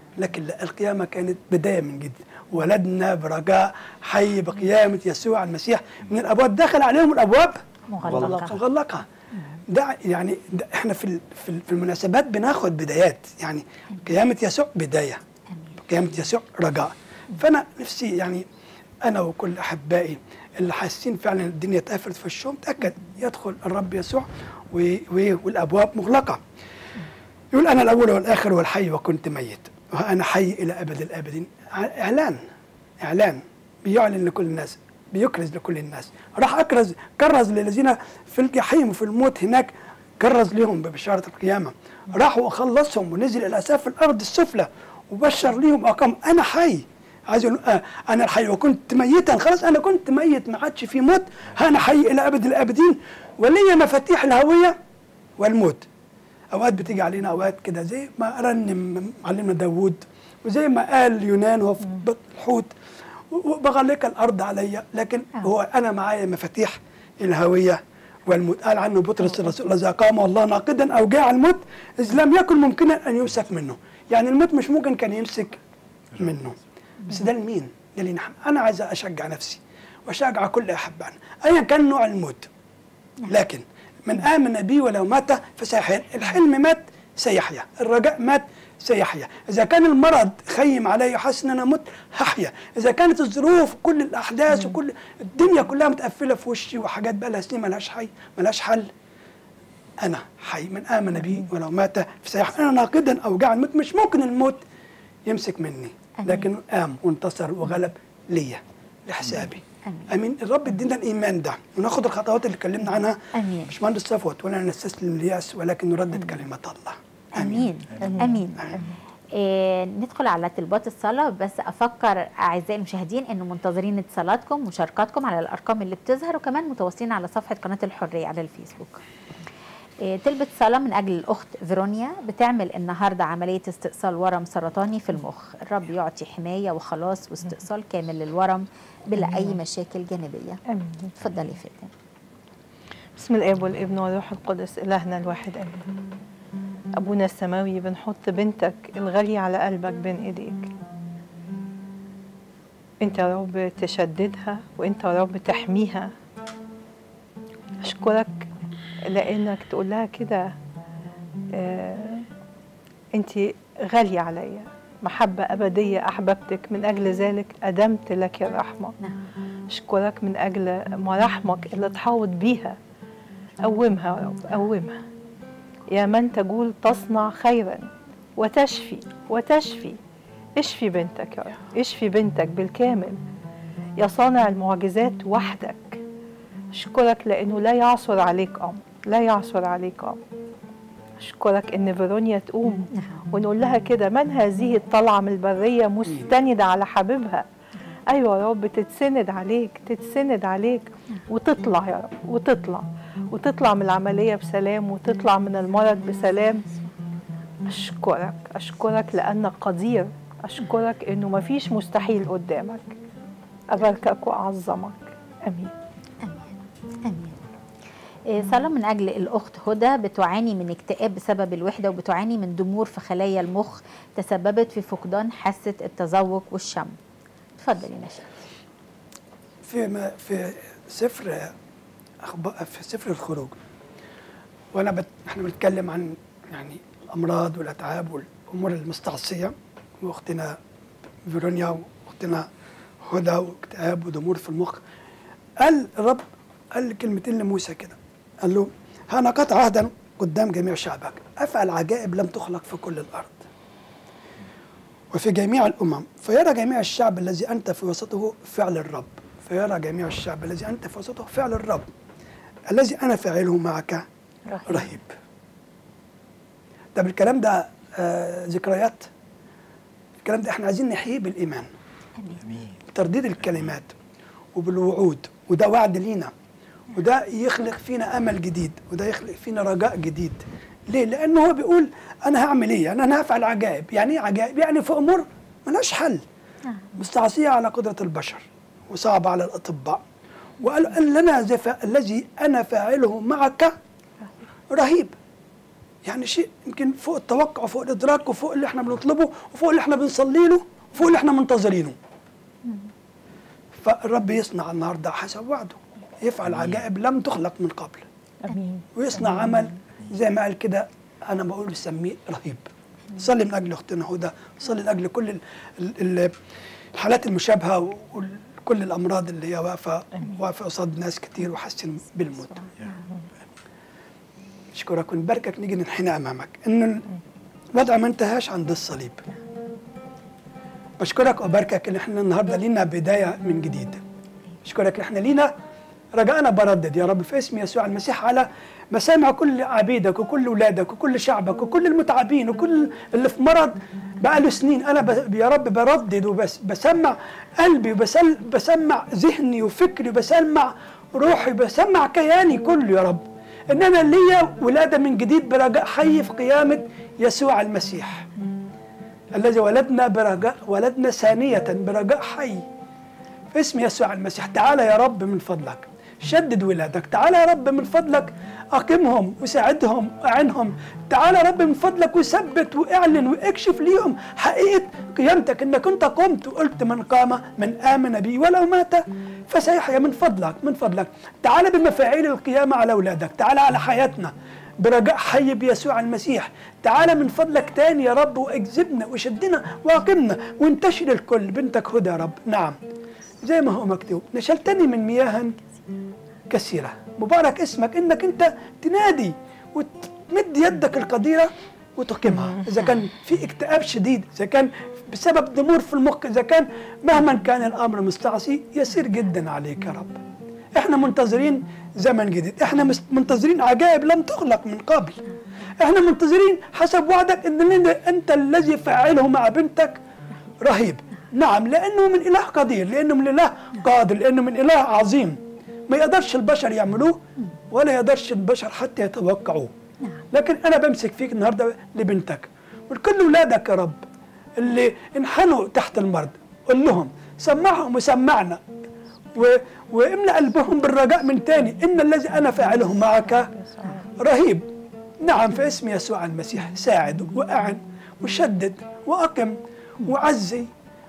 لكن لا القيامة كانت بداية من جديد ولدنا برجاء حي بقيامة يسوع المسيح من الأبواب دخل عليهم الأبواب مغلقة مغلقة ده يعني ده احنا في ال- في ال- في المناسبات بناخد بدايات يعني قيامة يسوع بداية قيامة يسوع رجاء فأنا نفسي يعني أنا وكل أحبائي اللي حاسين فعلا الدنيا اتقفلت في الشوم تأكد يدخل الرب يسوع و- و- والأبواب مغلقة يقول أنا الأول والآخر والحي وكنت ميت وأنا حي إلى أبد الآبدين إعلان إعلان بيعلن لكل الناس بيكرز لكل الناس راح أكرز كرز للذين في الجحيم وفي الموت هناك كرز لهم ببشارة القيامة راح وخلصهم ونزل إلى أساف الأرض السفلى وبشر ليهم أقام أنا حي عايز يقول آه أنا الحي وكنت ميتا خلاص أنا كنت ميت ما عادش في موت ها أنا حي إلى أبد الآبدين ولي مفاتيح الهوية والموت اوقات بتيجي علينا اوقات كده زي ما رنم معلمنا داوود وزي ما قال يونان وهو في بطن الحوت وبغلق الارض عليا لكن هو انا معايا مفاتيح الهويه والموت قال عنه بطرس الرسول الذي اقامه الله ناقدا اوجاع الموت اذ لم يكن ممكنا ان يمسك منه يعني الموت مش ممكن كان يمسك منه بس ده لمين؟ ده لينا احنا. انا عايز اشجع نفسي واشجع كل احبائنا ايا كان نوع الموت لكن من آمن بي ولو مات فسيحيا الحلم مات سيحيا الرجاء مات سيحيا إذا كان المرض خيم علي حاسس إن أنا مت هحيا إذا كانت الظروف كل الأحداث وكل الدنيا كلها متقفلة في وشي وحاجات بقى لها سنين ملهاش حي ملهاش حل أنا حي من آمن بي ولو مات فسيحيا أنا ناقدا أوجاع الموت مش ممكن الموت يمسك مني لكن قام وانتصر وغلب ليا لحسابي آمين. امين الرب يدينا الايمان ده وناخد الخطوات اللي اتكلمنا عنها آمين. مش مهندس صفوت ولا نستسلم للياس ولكن نردد كلمه الله امين امين إيه ندخل على طلبات الصلاة بس أفكر أعزائي المشاهدين إنه منتظرين اتصالاتكم ومشاركاتكم على الأرقام اللي بتظهر وكمان متواصلين على صفحة قناة الحرية على الفيسبوك إيه طلبت صلاة من أجل الأخت فيرونيا بتعمل النهاردة عملية استئصال ورم سرطاني في المخ الرب يعطي حماية وخلاص واستئصال كامل للورم بلا أي مشاكل جانبية امين اتفضلي فاتن بسم الاب والابن والروح القدس الهنا الواحد امين ابونا السماوي بنحط بنتك الغاليه على قلبك بين ايديك انت يا رب تشددها وانت يا رب تحميها اشكرك لانك تقول لها كده آه انت غاليه عليا محبه ابديه احببتك من اجل ذلك ادمت لك الرحمه نعم أشكرك من أجل مراحمك اللي تحوط بيها قومها يا رب قومها يا من تقول تصنع خيرا وتشفي وتشفي اشفي بنتك يا رب اشفي بنتك بالكامل يا صانع المعجزات وحدك أشكرك لأنه لا يعثر عليك أمر لا يعثر عليك أمر أشكرك إن فيرونيا تقوم ونقول لها كده من هذه الطلعة من البرية مستندة على حبيبها أيوة يا رب تتسند عليك تتسند عليك وتطلع يا رب وتطلع وتطلع من العملية بسلام وتطلع من المرض بسلام أشكرك أشكرك لأنك قدير أشكرك إنه مفيش مستحيل قدامك أباركك وأعظمك آمين امين إيه، صلاة من أجل الأخت هدى بتعاني من اكتئاب بسبب الوحدة وبتعاني من ضمور في خلايا المخ تسببت في فقدان حاسة التذوق والشم اتفضلي نشأ في ما في سفر أخبار في سفر الخروج وانا بت... احنا بنتكلم عن يعني الامراض والاتعاب والامور المستعصيه واختنا فيرونيا واختنا هدى واكتئاب وضمور في المخ قال الرب قال كلمتين لموسى كده قال له ها انا قطع عهدا قدام جميع شعبك افعل عجائب لم تخلق في كل الارض وفي جميع الامم فيرى جميع الشعب الذي انت في وسطه فعل الرب فيرى جميع الشعب الذي انت في وسطه فعل الرب الذي انا فاعله معك رهيب. رهيب طب الكلام ده آه ذكريات الكلام ده احنا عايزين نحييه بالايمان بترديد الكلمات وبالوعود وده وعد لينا وده يخلق فينا امل جديد وده يخلق فينا رجاء جديد ليه؟ لانه هو بيقول انا هعمل ايه؟ يعني انا هفعل عجائب، يعني ايه عجائب؟ يعني في امور ملهاش حل مستعصيه على قدره البشر وصعبه على الاطباء وقال قال لنا زف- الذي انا فاعله معك رهيب يعني شيء يمكن فوق التوقع وفوق الادراك وفوق اللي احنا بنطلبه وفوق اللي احنا بنصلي له وفوق اللي احنا منتظرينه فالرب يصنع النهارده حسب وعده يفعل عجائب لم تخلق من قبل امين ويصنع عمل زي ما قال كده انا بقول بسميه رهيب صلي من اجل اختنا هدى صلي من اجل كل ال- ال- ال- الحالات المشابهه وكل الامراض اللي هي واقفه واقفه قصاد ناس كتير وحاسين بالموت اشكرك ونباركك نيجي ننحني امامك ان الوضع ما انتهاش عند الصليب بشكرك وباركك ان احنا النهارده لينا بدايه من جديد اشكرك ان احنا لينا رجاءنا بردد يا رب في اسم يسوع المسيح على مسامع كل عبيدك وكل اولادك وكل شعبك وكل المتعبين وكل اللي في مرض بقاله سنين انا ب... يا رب بردد وبسمع قلبي وبسل... بسمع ذهني وفكري وبسمع روحي بسمع كياني كله يا رب ان انا ليا ولاده من جديد برجاء حي في قيامه يسوع المسيح الذي ولدنا برجاء ولدنا ثانيه برجاء حي في اسم يسوع المسيح تعالى يا رب من فضلك شدد ولادك تعالى يا رب من فضلك أقمهم وساعدهم وأعنهم تعالى يا رب من فضلك وثبت واعلن واكشف ليهم حقيقة قيامتك انك انت قمت وقلت من قام من آمن بي ولو مات فسيحيا من فضلك من فضلك تعالى بمفاعيل القيامة على أولادك تعالى على حياتنا برجاء حي بيسوع المسيح تعالى من فضلك تاني يا رب واجذبنا وشدنا واقمنا وانتشر الكل بنتك هدى يا رب نعم زي ما هو مكتوب نشلتني من مياه كثيرة مبارك اسمك انك انت تنادي وتمد يدك القديرة وتقيمها اذا كان في اكتئاب شديد اذا كان بسبب ضمور في المخ اذا كان مهما كان الامر مستعصي يسير جدا عليك يا رب احنا منتظرين زمن جديد احنا مس- منتظرين عجائب لم تخلق من قبل احنا منتظرين حسب وعدك ان لنا- انت الذي فاعله مع بنتك رهيب نعم لانه من اله قدير لانه من اله قادر لانه من اله عظيم ما يقدرش البشر يعملوه ولا يقدرش البشر حتى يتوقعوه لكن انا بمسك فيك النهارده لبنتك ولكل اولادك يا رب اللي انحنوا تحت المرض قول لهم سمعهم وسمعنا و... واملأ قلبهم بالرجاء من تاني ان الذي انا فاعله معك رهيب نعم في اسم يسوع المسيح ساعد واعن وشدد واقم وعزي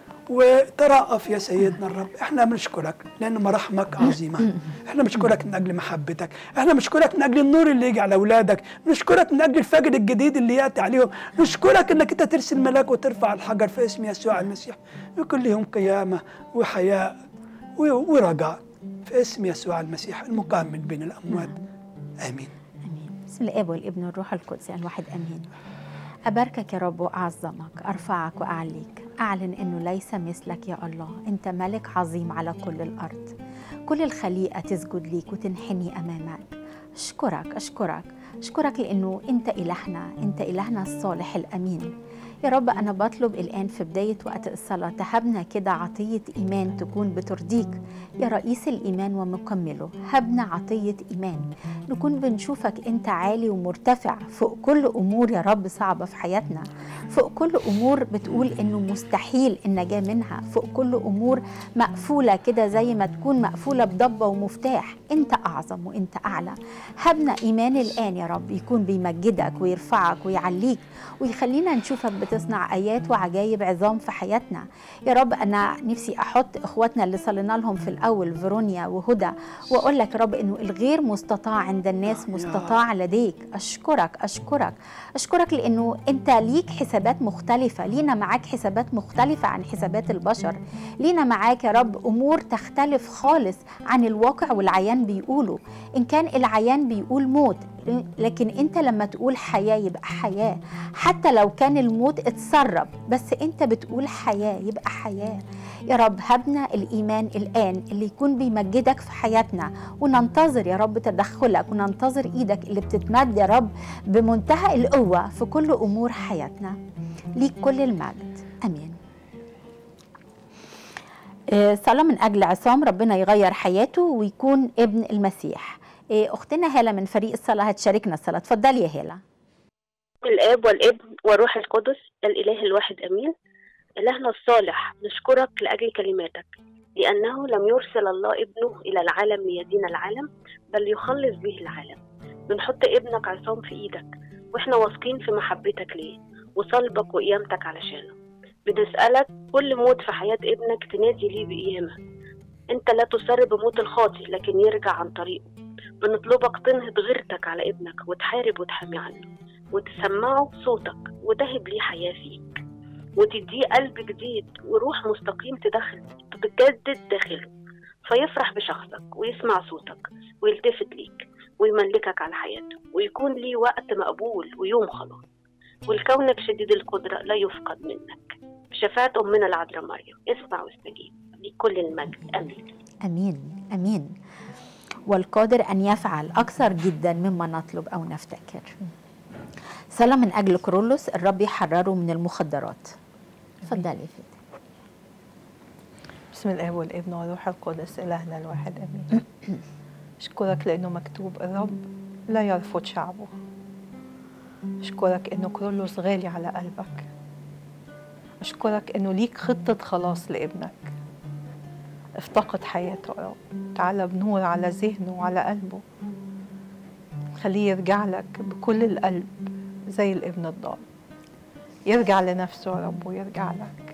وترأف يا سيدنا الرب احنا بنشكرك لان مراحمك عظيمه احنا بنشكرك من اجل محبتك احنا بنشكرك من اجل النور اللي يجي على اولادك نشكرك من اجل الفجر الجديد اللي ياتي عليهم نشكرك انك انت ترسل ملاك وترفع الحجر في اسم يسوع المسيح ويكون لهم قيامه وحياء و- ورجاء في اسم يسوع المسيح المقام من بين الاموات امين امين بسم الاب والابن والروح القدس الواحد امين أباركك يا رب وأعظمك أرفعك وأعليك أعلن أنه ليس مثلك يا الله أنت ملك عظيم على كل الأرض كل الخليقة تسجد ليك وتنحني أمامك أشكرك أشكرك أشكرك لأنه أنت إلهنا أنت إلهنا الصالح الأمين يا رب أنا بطلب الآن في بداية وقت الصلاة تهبنا كده عطية إيمان تكون بترضيك يا رئيس الإيمان ومكمله هبنا عطية إيمان نكون بنشوفك أنت عالي ومرتفع فوق كل أمور يا رب صعبة في حياتنا فوق كل أمور بتقول إنه مستحيل النجاة منها فوق كل أمور مقفولة كده زي ما تكون مقفولة بضبة ومفتاح أنت أعظم وأنت أعلى هبنا إيمان الآن يا رب يكون بيمجدك ويرفعك ويعليك ويخلينا نشوفك بتصنع آيات وعجائب عظام في حياتنا يا رب أنا نفسي أحط إخواتنا اللي صلينا لهم في الأول فيرونيا وهدى وأقول لك يا رب إنه الغير مستطاع عند الناس مستطاع لديك أشكرك أشكرك أشكرك لأنه أنت ليك حسابات مختلفة لينا معاك حسابات مختلفة عن حسابات البشر لينا معاك يا رب أمور تختلف خالص عن الواقع والعيان بيقولوا إن كان العيان بيقول موت لكن انت لما تقول حياه يبقى حياه حتى لو كان الموت اتسرب بس انت بتقول حياه يبقى حياه يا رب هبنا الايمان الان اللي يكون بيمجدك في حياتنا وننتظر يا رب تدخلك وننتظر ايدك اللي بتتمد يا رب بمنتهى القوه في كل امور حياتنا ليك كل المجد امين آه، صلاة من أجل عصام ربنا يغير حياته ويكون ابن المسيح آه، أختنا هالة من فريق الصلاة هتشاركنا الصلاة اتفضلي يا هالة الآب والابن والروح القدس الإله الواحد أمين إلهنا الصالح نشكرك لأجل كلماتك لأنه لم يرسل الله ابنه إلى العالم ليدين العالم بل يخلص به العالم بنحط ابنك عصام في إيدك واحنا واثقين في محبتك ليه وصلبك وقيامتك علشانه بنسألك كل موت في حياة ابنك تنادي ليه بقيامة انت لا تسر بموت الخاطئ لكن يرجع عن طريقه بنطلبك تنهض غيرتك على ابنك وتحارب وتحمي عنه وتسمعه صوتك وتهب ليه حياة فيك وتديه قلب جديد وروح مستقيم تدخل تجدد داخله فيفرح بشخصك ويسمع صوتك ويلتفت ليك ويملكك على حياته ويكون ليه وقت مقبول ويوم خلاص والكونك شديد القدرة لا يفقد منك بشفاعة أمنا العذراء مريم اسمع واستجيب لكل المجد آمين امين امين والقادر ان يفعل اكثر جدا مما نطلب او نفتكر صلاه من اجل كرولوس الرب يحرره من المخدرات اتفضلي يا فاتن بسم الله والابن والروح القدس إلهنا الواحد آمين أشكرك لأنه مكتوب الرب لا يرفض شعبه أشكرك إنه كرولوس غالي على قلبك أشكرك إنه ليك خطة خلاص لابنك افتقد حياته يا رب تعالى بنور على ذهنه وعلى قلبه خليه يرجع لك بكل القلب زي الابن الضال يرجع لنفسه يا رب ويرجع لك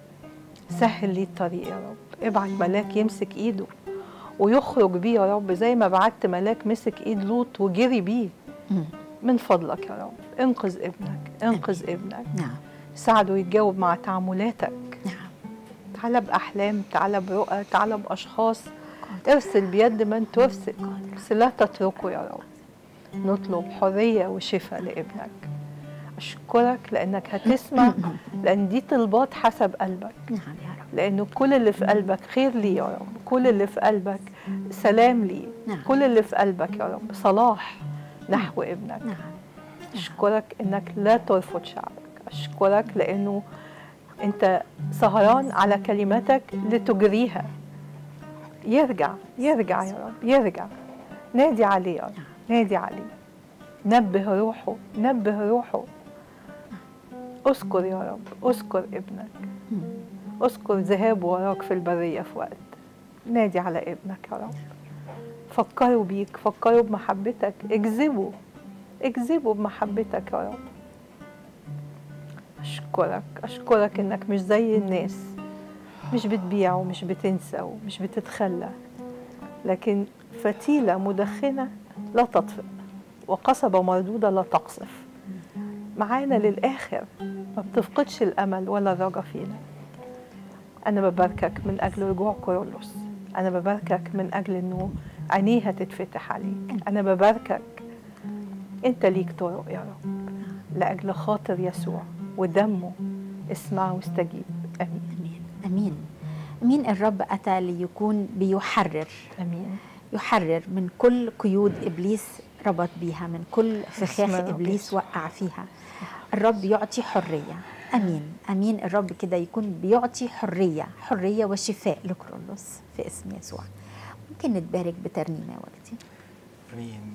سهل لي الطريق يا رب ابعت ملاك يمسك ايده ويخرج بيه يا رب زي ما بعت ملاك مسك ايد لوط وجري بيه مم. من فضلك يا رب انقذ ابنك انقذ ابنك نعم ساعده يتجاوب مع تعاملاتك نعم تعالى بأحلام تعالى برؤى تعالى بأشخاص ارسل بيد من ترسل بس لا تتركه يا رب نطلب حرية وشفاء لابنك أشكرك لأنك هتسمع لأن دي طلبات حسب قلبك نعم يا رب لأنه كل اللي في قلبك خير لي يا رب كل اللي في قلبك سلام لي نعم. كل اللي في قلبك يا رب صلاح نحو ابنك نعم أشكرك إنك لا ترفض شعبك أشكرك لأنه أنت سهران على كلماتك لتجريها يرجع يرجع يا رب يرجع نادي عليه يا رب نادي عليه نبه روحه نبه روحه اذكر يا رب اذكر ابنك اذكر ذهابه وراك في البرية في وقت نادي على ابنك يا رب فكروا بيك فكروا بمحبتك اجذبوا اجذبوا بمحبتك يا رب أشكرك أشكرك إنك مش زي الناس مش بتبيع ومش بتنسى ومش بتتخلى لكن فتيلة مدخنة لا تطفئ وقصبة مردودة لا تقصف معانا للآخر ما بتفقدش الأمل ولا الرجا فينا أنا بباركك من أجل رجوع كورولوس أنا بباركك من أجل إنه عينيها تتفتح عليك أنا بباركك أنت ليك طرق يا رب لأجل خاطر يسوع ودمه اسمع واستجيب امين امين امين امين الرب اتى ليكون بيحرر امين يحرر من كل قيود ابليس ربط بيها من كل فخاخ الرب ابليس يسوع. وقع فيها الرب يعطي حريه امين امين الرب كده يكون بيعطي حريه حريه وشفاء لكرولوس في اسم يسوع ممكن نتبارك بترنيمه يا والدي امين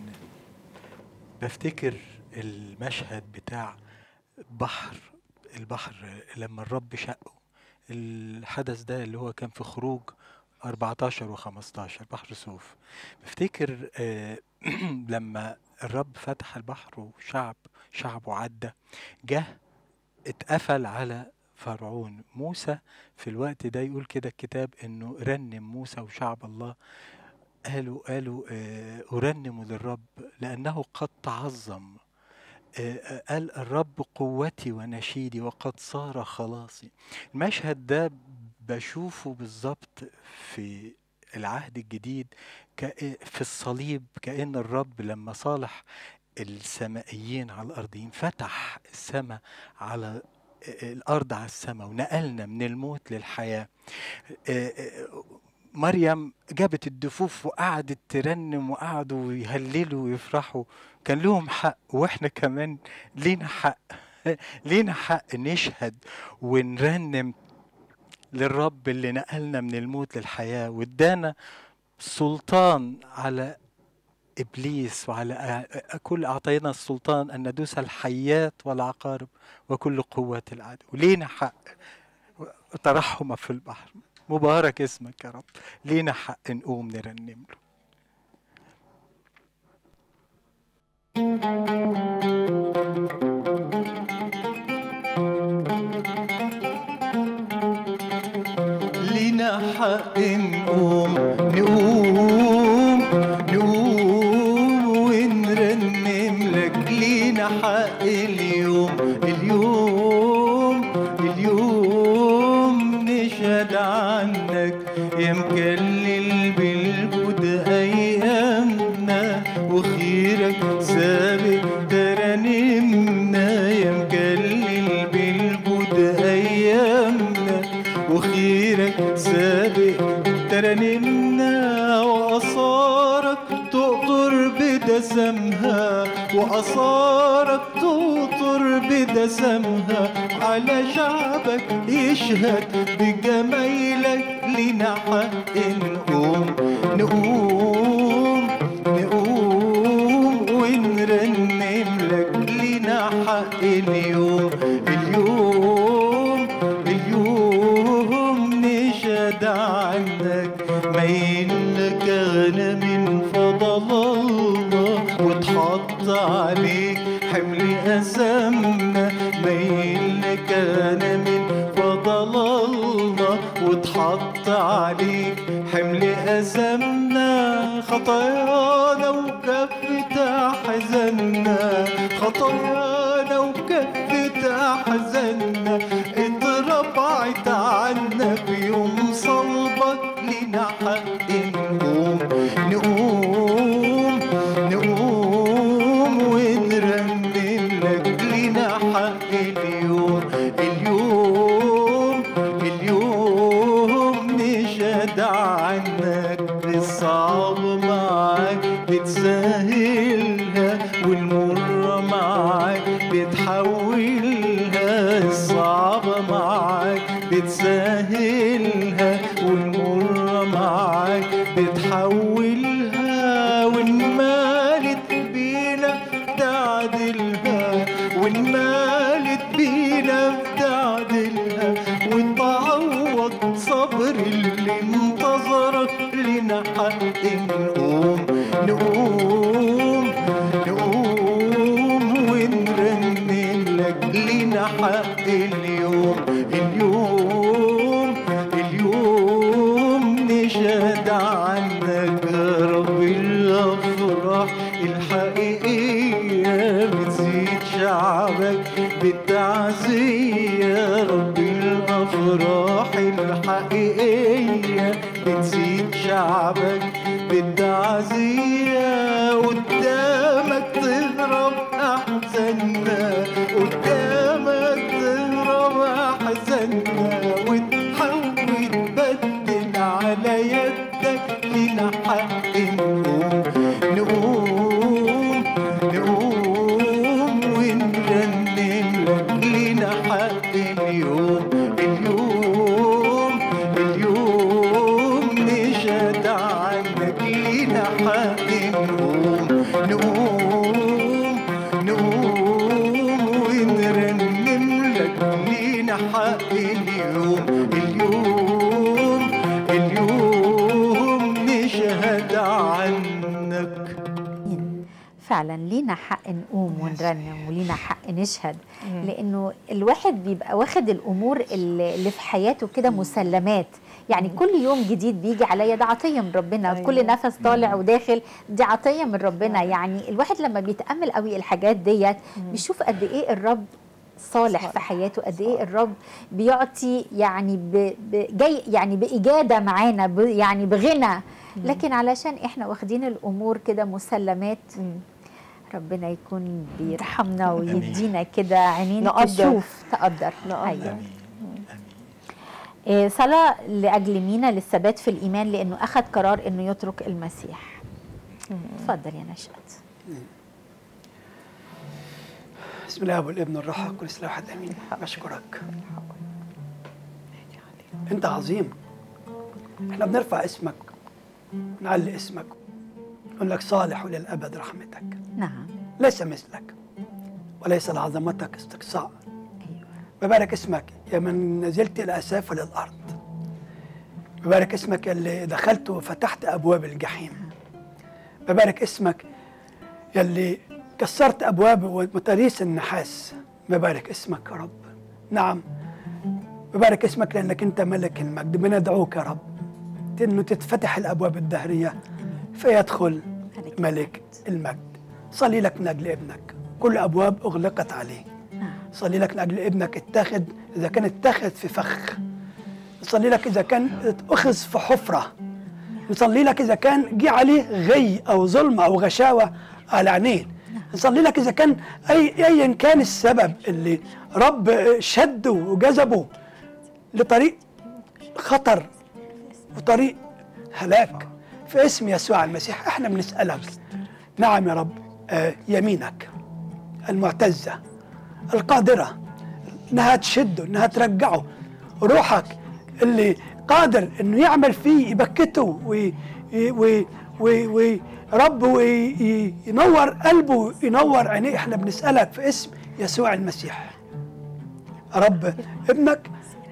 بفتكر المشهد بتاع بحر البحر لما الرب شقه الحدث ده اللي هو كان في خروج 14 و15 بحر صوف بفتكر آه، لما الرب فتح البحر وشعب شعبه عدى جه اتقفل على فرعون موسى في الوقت ده يقول كده الكتاب انه رنم موسى وشعب الله قالوا قالوا آه، أرنم للرب لأنه قد تعظم آه، آه، قال الرب قوتي ونشيدي وقد صار خلاصي المشهد ده بشوفه بالظبط في العهد الجديد كأ- في الصليب كأن الرب لما صالح السمائيين على الأرضيين فتح السماء على الأرض على السماء ونقلنا من الموت للحياة آه، آه، مريم جابت الدفوف وقعدت ترنم وقعدوا يهللوا ويفرحوا كان لهم حق واحنا كمان لينا حق لينا حق نشهد ونرنم للرب اللي نقلنا من الموت للحياة وادانا سلطان على ابليس وعلى أ- كل اعطينا السلطان ان ندوس الحيات والعقارب وكل قوات العدو لينا حق ترحم في البحر مبارك اسمك يا رب لينا حق نقوم نرنم له حق نقوم نقوم نقوم ونرنم لك لينا حق اليوم اليوم اليوم نشهد عنك يا مكلل بالجود ايامنا وخيرك سابق ترانيمنا يا مكلل بالجود ايامنا وخيرك سابق ترانيمنا وأثارك تقطر بدسمها وأثارك تقطر بدسمها على شعبك يشهد بجمايلك لنا حق نقوم نقوم نقوم ونرنم لك لنا حق اليوم اليوم اليوم نشهد عنك ميل لك غنم فضل الله وتحط عليك حمل أسمنا ميل لك غنم فضل الله وتحط عليك حمل أسمنا خطايانا وكفت أحزاننا خطايانا وكفت أحزاننا اترفعت عنا بيوم صلبك لنا حق نقوم نقوم نقوم ونرنم لك لنا حق اليوم اليوم اليوم نشهد عنك بالصعب معاك بتسهلها والمرة معاك بتحولها الصعبة معاك بتسهلها والمرة معاك بتحولها وانمالت بينا بتعدلها وانمالت بينا بتعدلها وتعوض صبر اللي انتظرك لنا حق نقوم نقوم نقوم ونرنم لك لنا حق اليوم اليوم اليوم نشهد عنك يا رب الافراح الحقيقيه بتزيد شعبك بالتعزيه يا رب الافراح الحقيقيه بتزيد شعبك بالتعزيه قدامك تهرب احزاننا قدامك تهرب احزاننا وتحاول تبدل على يدك لنا حق نقوم نقوم نقوم ونرنم لك لنا حق اليوم اليوم اليوم نشهد عنك لنا حق نقوم نقوم نقوم ونرنم لك لنا حق اليوم اليوم اليوم نشهد عنك فعلا لينا حق نقوم ونرنم ولينا حق نشهد لانه الواحد بيبقى واخد الامور اللي اللي في حياته كده مسلمات يعني كل يوم جديد بيجي عليا ده عطيه من ربنا أيوة. كل نفس طالع وداخل دي عطيه من ربنا يعني الواحد لما بيتامل قوي الحاجات ديت بيشوف قد ايه الرب صالح في صالح. حياته قد ايه الرب بيعطي يعني ب... ب... جاي يعني باجاده معانا ب... يعني بغنى لكن علشان احنا واخدين الامور كده مسلمات مم. ربنا يكون بيرحمنا ويدينا كده عينين نقدر. تشوف تقدر نقدر. أيوة. امين امين إيه، صلاة لأجل مينا للثبات في الإيمان لأنه أخذ قرار أنه يترك المسيح اتفضل يا نشأت بسم الله والابن والروح القدس لا احد امين بشكرك انت عظيم احنا بنرفع اسمك نعلي اسمك نقول لك صالح وللابد رحمتك نعم ليس مثلك وليس لعظمتك استقصاء أيوة. ببارك اسمك يا من نزلت الى اسافل الارض ببارك اسمك اللي دخلت وفتحت ابواب الجحيم ببارك اسمك يلي كسرت ابواب ومتاريس النحاس ببارك اسمك يا رب نعم ببارك اسمك لانك انت ملك المجد بندعوك يا رب انه تتفتح الابواب الدهريه فيدخل ملك ملك المجد صلي لك من اجل ابنك كل ابواب اغلقت عليه نعم صلي لك من اجل ابنك اتاخد اذا كان اتاخد في فخ نصلي لك اذا كان اتأخذ في حفره نصلي لك اذا كان جه عليه غي او ظلم او غشاوه على عينيه نصلي لك اذا كان اي ايا كان السبب اللي رب شده وجذبه لطريق خطر وطريق هلاك في اسم يسوع المسيح احنا بنسالك نعم يا رب آه يمينك المعتزه القادره انها تشده انها ترجعه روحك اللي قادر انه يعمل فيه يبكته وي وي وي وي رب وينور قلبه ينور عينيه احنا بنسالك في اسم يسوع المسيح رب ابنك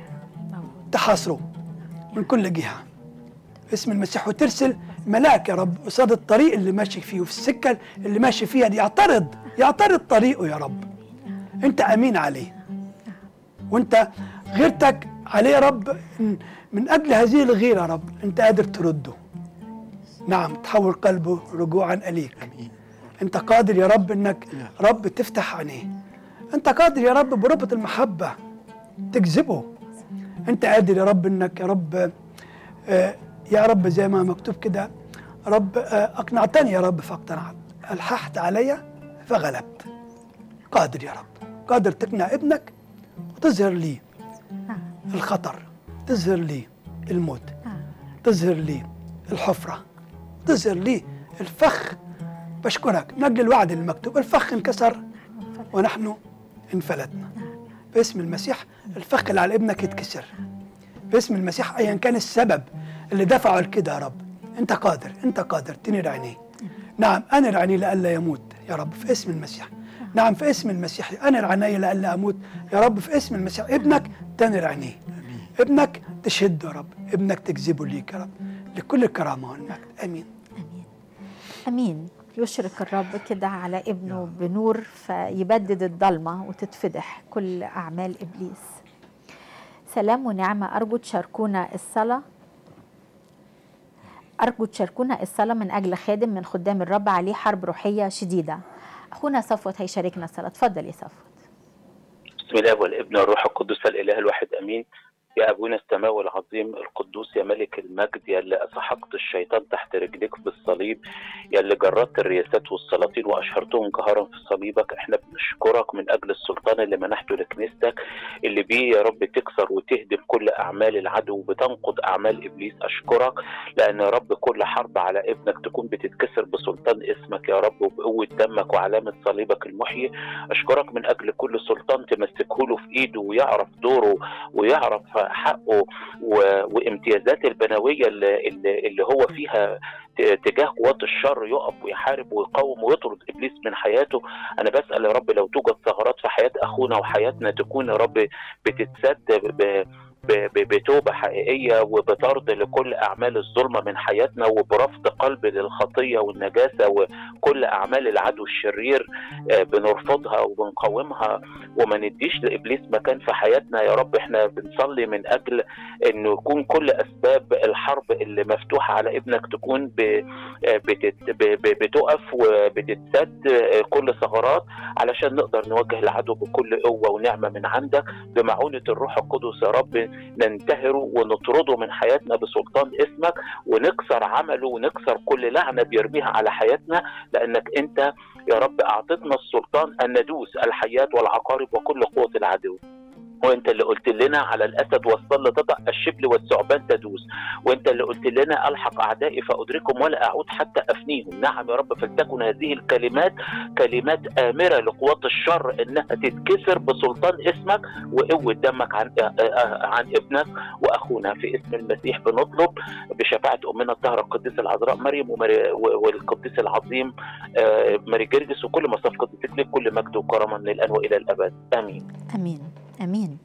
تحاصره من كل جهه اسم المسيح وترسل ملاك يا رب قصاد الطريق اللي ماشي فيه وفي السكه اللي ماشي فيها دي يعترض يعترض طريقه يا رب انت امين عليه وانت غيرتك عليه يا رب من- من اجل هذه الغيره يا رب انت قادر ترده نعم تحول قلبه رجوعا اليك امين انت قادر يا رب انك رب تفتح عينيه انت قادر يا رب بربط المحبه تجذبه انت قادر يا رب انك يا رب آه، يا رب زي ما مكتوب كده رب آه، اقنعتني يا رب فاقتنعت الححت علي فغلبت قادر يا رب قادر تقنع ابنك وتظهر لي الخطر تظهر لي الموت تظهر لي الحفرة تظهر لي الفخ بشكرك من أجل الوعد المكتوب الفخ انكسر ونحن انفلتنا باسم المسيح الفخ اللي على ابنك يتكسر باسم المسيح ايا كان السبب اللي دفعه لكده يا رب انت قادر انت قادر تنير عينيه نعم انر عينيه لئلا يموت يا رب في اسم المسيح نعم في اسم المسيح انر عيني لئلا اموت يا رب في اسم المسيح ابنك تنر عينيه ابنك تشده يا رب ابنك تجذبه ليك يا رب لكل الكرامه والمجد امين امين يشرق الرب كده على ابنه بنور فيبدد الضلمه وتتفضح كل اعمال ابليس سلام ونعمه ارجو تشاركونا الصلاه ارجو تشاركونا الصلاه من اجل خادم من خدام الرب عليه حرب روحيه شديده اخونا صفوت هيشاركنا الصلاه اتفضل يا صفوت بسم الله والابن والروح القدس الاله الواحد امين يا ابونا السماوي العظيم القدوس يا ملك المجد يا اللي سحقت الشيطان تحت رجليك بالصليب يا اللي جردت الرياسات والسلاطين واشهرتهم جهرا في صليبك احنا بنشكرك من اجل السلطان اللي منحته لكنيستك اللي بيه يا رب تكسر وتهدم كل اعمال العدو وبتنقض اعمال ابليس اشكرك لان يا رب كل حرب على ابنك تكون بتتكسر بسلطان اسمك يا رب وبقوه دمك وعلامه صليبك المحيي اشكرك من اجل كل سلطان تمسكه له في ايده ويعرف دوره ويعرف حقه و... وامتيازات البنويه اللي, اللي اللي هو فيها ت- تجاه قوات الشر يقف ويحارب ويقاوم ويطرد ابليس من حياته انا بسال يا رب لو توجد ثغرات في حياه اخونا وحياتنا تكون يا رب بتتسد ب... ب- ب- بتوبه حقيقيه وبطرد لكل اعمال الظلمه من حياتنا وبرفض قلب للخطيه والنجاسه وكل اعمال العدو الشرير آه، بنرفضها وبنقاومها وما نديش لابليس مكان في حياتنا يا رب احنا بنصلي من اجل انه يكون كل اسباب الحرب اللي مفتوحه على ابنك تكون ب... آه، بتت... ب... ب... بتقف وبتتسد آه، كل ثغرات علشان نقدر نواجه العدو بكل قوه ونعمه من عندك بمعونه الروح القدس يا رب ننتهره ونطرده من حياتنا بسلطان اسمك ونكسر عمله ونكسر كل لعنه بيرميها على حياتنا لانك انت يا رب اعطتنا السلطان ان ندوس الحيات والعقارب وكل قوه العدو وانت اللي قلت لنا على الاسد والصل تضع الشبل والثعبان تدوس وانت اللي قلت لنا الحق اعدائي فادركهم ولا اعود حتى افنيهم نعم يا رب فلتكن هذه الكلمات كلمات امره لقوات الشر انها تتكسر بسلطان اسمك وقوه دمك عن آه، آه، عن ابنك واخونا في اسم المسيح بنطلب بشفاعه امنا الطاهره القديسه العذراء مريم ومري- و- والقديس العظيم آه، ماري جرجس وكل مصاف قديسك لك كل مجد وكرما من الان والى الابد امين امين امين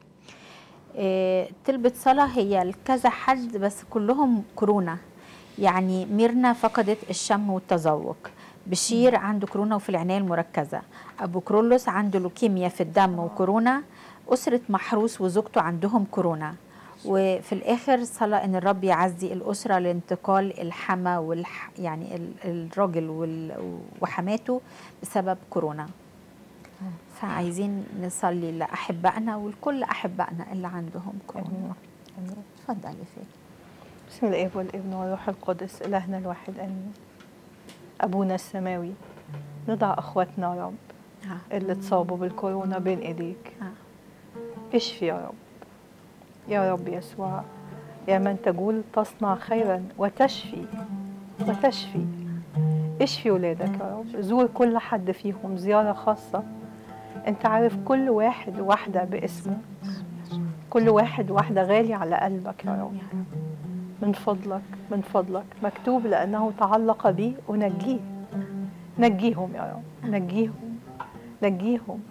إيه تلبة صلاة هي لكذا حد بس كلهم كورونا يعني ميرنا فقدت الشم والتذوق بشير عنده كورونا وفي العناية المركزة أبو كرولوس عنده لوكيميا في الدم وكورونا أسرة محروس وزوجته عندهم كورونا وفي الاخر صلاه ان الرب يعزي الاسره لانتقال الحما والح يعني ال- الراجل وال- وحماته بسبب كورونا فعايزين نصلي لاحبائنا ولكل احبائنا اللي عندهم كورونا آمين. اتفضلي فيه بسم الاب والابن والروح القدس الهنا الواحد امين ابونا السماوي نضع اخواتنا يا رب آه. اللي اتصابوا بالكورونا بين ايديك آه. اشفي يا رب يا رب يسوع يا من تقول تصنع خيرا وتشفي وتشفي اشفي ولادك يا رب زور كل حد فيهم زيارة خاصة انت عارف كل واحد واحدة باسمه كل واحد واحدة غالي على قلبك يا رب من فضلك من فضلك مكتوب لأنه تعلق بي أنجيه نجيهم يا رب نجيهم نجيهم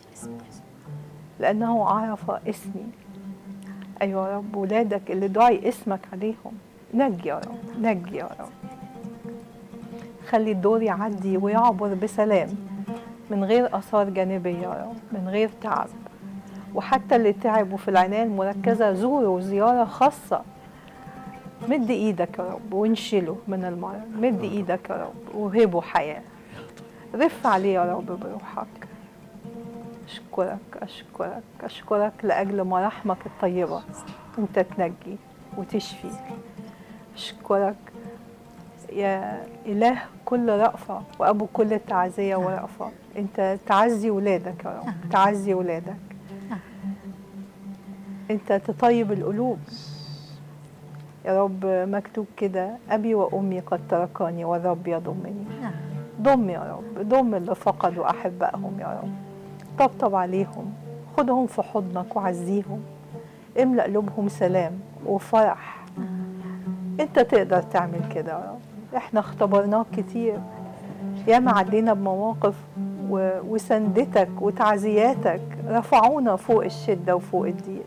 لأنه عرف اسمي أيوة يا رب ولادك اللي دعي اسمك عليهم نجي يا رب نجي يا رب خلي الدور يعدي ويعبر بسلام من غير آثار جانبية يا رب من غير تعب وحتى اللي تعبوا في العناية المركزة زوروا زيارة خاصة مد ايدك يا رب وانشله من المرض مد ايدك يا رب وهبه حياة رف عليه يا رب بروحك أشكرك أشكرك أشكرك لأجل مراحمك الطيبة أنت تنجي وتشفي أشكرك يا إله كل رأفة وأبو كل تعزية ورأفة أنت تعزي ولادك يا رب تعزي ولادك أنت تطيب القلوب يا رب مكتوب كده أبي وأمي قد تركاني والرب يضمني ضم يا رب ضم اللي فقدوا أحبائهم يا رب طبطب عليهم خدهم في حضنك وعزيهم املأ قلوبهم سلام وفرح انت تقدر تعمل كده يا رب احنا اختبرناك كتير ياما عدينا بمواقف و... وسندتك وتعزياتك رفعونا فوق الشدة وفوق الضيق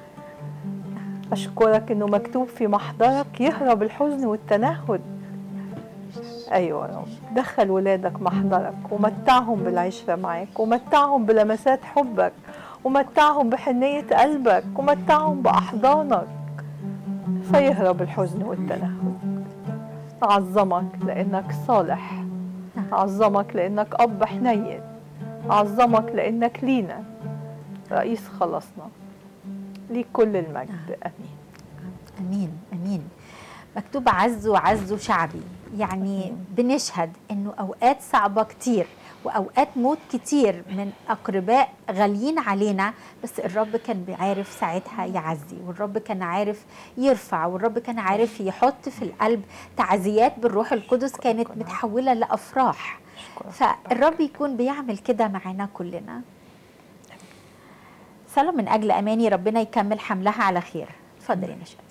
أشكرك إنه مكتوب في محضرك يهرب الحزن والتنهد أيوة يا رب دخل ولادك محضرك ومتعهم بالعشرة معاك ومتعهم بلمسات حبك ومتعهم بحنية قلبك ومتعهم بأحضانك فيهرب الحزن والتنهد أعظمك لأنك صالح أعظمك لأنك أب حنين أعظمك لأنك لينا رئيس خلصنا ليك كل المجد أمين امين امين مكتوب عزوا عزوا شعبي يعني بنشهد انه اوقات صعبه كتير واوقات موت كتير من اقرباء غاليين علينا بس الرب كان بيعرف ساعتها يعزي والرب كان عارف يرفع والرب كان عارف يحط في القلب تعزيات بالروح القدس كانت متحوله لافراح فالرب يكون بيعمل كده معانا كلنا صلاة من أجل أماني ربنا يكمل حملها على خير اتفضلي يا نشأت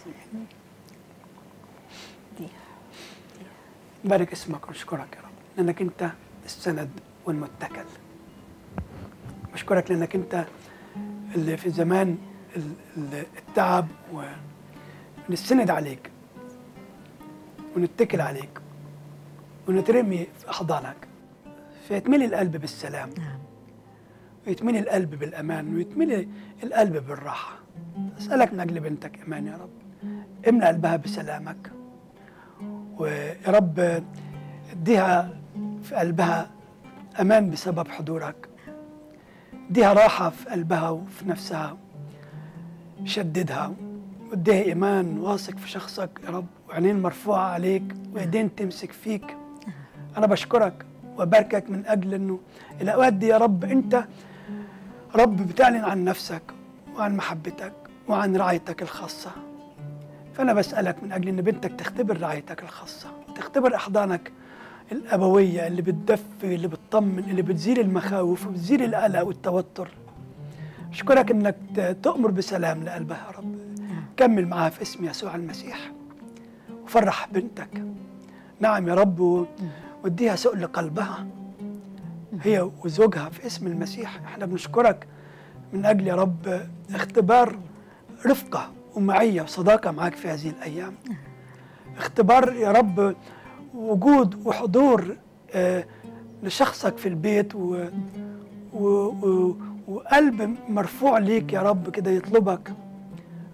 بارك اسمك ونشكرك يا رب لانك انت السند والمتكل بشكرك لانك انت اللي في زمان ال- ال- التعب ونستند عليك ونتكل عليك ونترمي في احضانك فيتملي القلب بالسلام ويتملي القلب بالامان ويتملي القلب بالراحه اسالك من اجل بنتك ايمان يا رب املأ قلبها بسلامك ويا رب اديها في قلبها امان بسبب حضورك اديها راحه في قلبها وفي نفسها شددها واديها ايمان واثق في شخصك يا رب وعينين مرفوعه عليك وايدين تمسك فيك انا بشكرك وباركك من اجل انه الاوقات دي يا رب انت رب بتعلن عن نفسك وعن محبتك وعن رعايتك الخاصه فأنا بسألك من أجل إن بنتك تختبر رعايتك الخاصة وتختبر أحضانك الأبوية اللي بتدفي اللي بتطمن اللي بتزيل المخاوف وبتزيل القلق والتوتر أشكرك إنك ت- تؤمر بسلام لقلبها يا رب كمل معاها في اسم يسوع المسيح وفرح بنتك نعم يا رب و- واديها سؤل قلبها هي وزوجها في اسم المسيح احنا بنشكرك من أجل يا رب اختبار رفقة ومعية وصداقة معاك في هذه الأيام اختبار يا رب وجود وحضور آه، لشخصك في البيت و و و وقلب مرفوع ليك يا رب كده يطلبك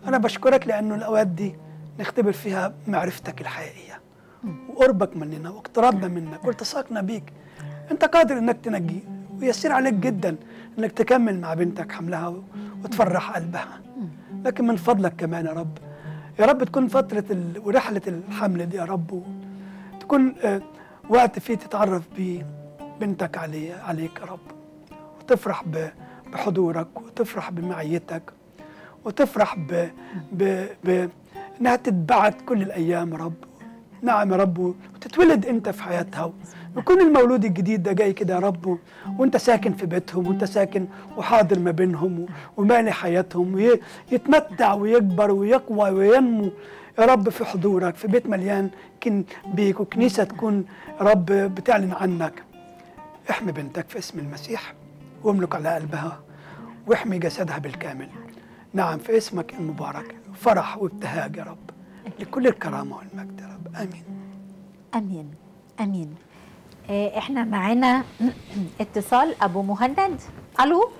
انا بشكرك لانه الاوقات دي نختبر فيها معرفتك الحقيقيه وقربك مننا واقترابنا منك والتصاقنا بيك انت قادر انك تنجي ويسير عليك جدا انك تكمل مع بنتك حملها و- وتفرح قلبها لكن من فضلك كمان يا رب يا رب تكون فترة ال... ورحلة الحمل دي يا رب و... تكون آه، وقت فيه تتعرف بيه بنتك عليه عليك يا رب وتفرح ب... بحضورك وتفرح بمعيتك وتفرح ب... ب... ب... انها تتبعك كل الايام يا رب نعم يا رب وتتولد انت في حياتها ويكون المولود الجديد ده جاي كده يا رب و- وانت ساكن في بيتهم وانت ساكن وحاضر ما بينهم و- ومالي حياتهم ويتمتع ويكبر ويقوى وينمو يا رب في حضورك في بيت مليان كن بيك وكنيسة تكون يا رب بتعلن عنك احمي بنتك في اسم المسيح واملك على قلبها واحمي جسدها بالكامل نعم في اسمك المبارك فرح وابتهاج يا رب لكل الكرامة والمجد يا رب آمين امين امين آه، احنا معانا اتصال ابو مهند الو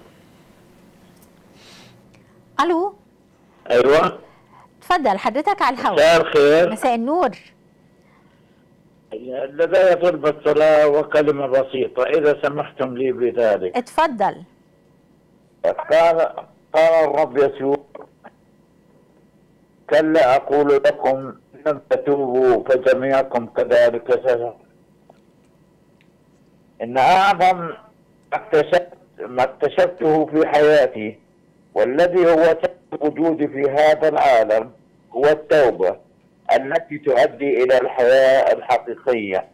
الو ايوه اتفضل حضرتك على الهواء مساء الخير مساء النور لدي طلبة صلاة وكلمة بسيطة إذا سمحتم لي بذلك اتفضل قال قال الرب يسوع كلا أقول لكم لم تتوبوا فجميعكم كذلك ستكون إن أعظم ما اكتشفت ما اكتشفته في حياتي والذي هو سبب وجودي في هذا العالم هو التوبة التي تؤدي إلى الحياة الحقيقية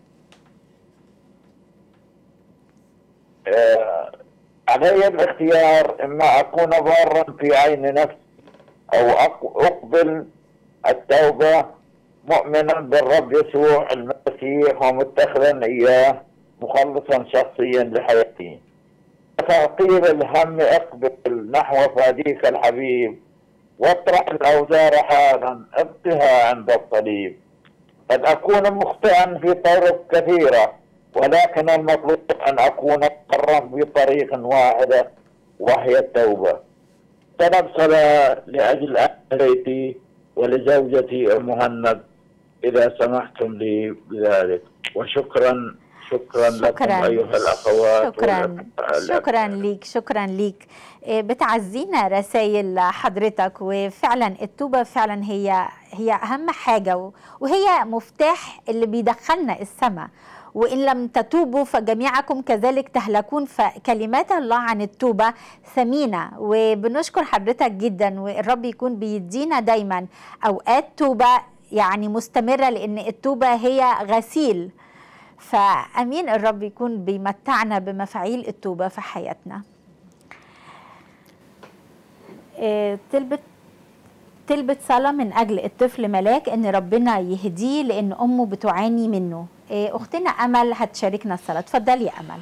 آه، علي الاختيار إما أكون بارا في عين نفسي أو أق- أقبل التوبة مؤمنا بالرب يسوع المسيح ومتخذا إياه مخلصا شخصيا لحياتي تثقيل الهم اقبل نحو فاديك الحبيب واطرح الأوزار حالا ابقها عند الصليب قد أكون مخطئا في طرق كثيرة ولكن المطلوب أن أكون مقرا بطريق واحدة وهي التوبة طلب صلاة لأجل أهل بيتي ولزوجتي أم مهند إذا سمحتم لي بذلك وشكرا شكرا, لكم شكراً. أيها الأخوات شكرا والأخ- شكرا ليك شكرا ليك إيه، بتعزينا رسائل حضرتك وفعلا التوبه فعلا هي هي اهم حاجه و- وهي مفتاح اللي بيدخلنا السماء وان لم تتوبوا فجميعكم كذلك تهلكون فكلمات الله عن التوبه ثمينه وبنشكر حضرتك جدا والرب يكون بيدينا دايما اوقات توبه يعني مستمره لان التوبه هي غسيل فامين الرب يكون بيمتعنا بمفاعيل التوبه في حياتنا آه، تلبت تلبت صلاة من أجل الطفل ملاك إن ربنا يهديه لأن أمه بتعاني منه آه، أختنا أمل هتشاركنا الصلاة اتفضلي يا أمل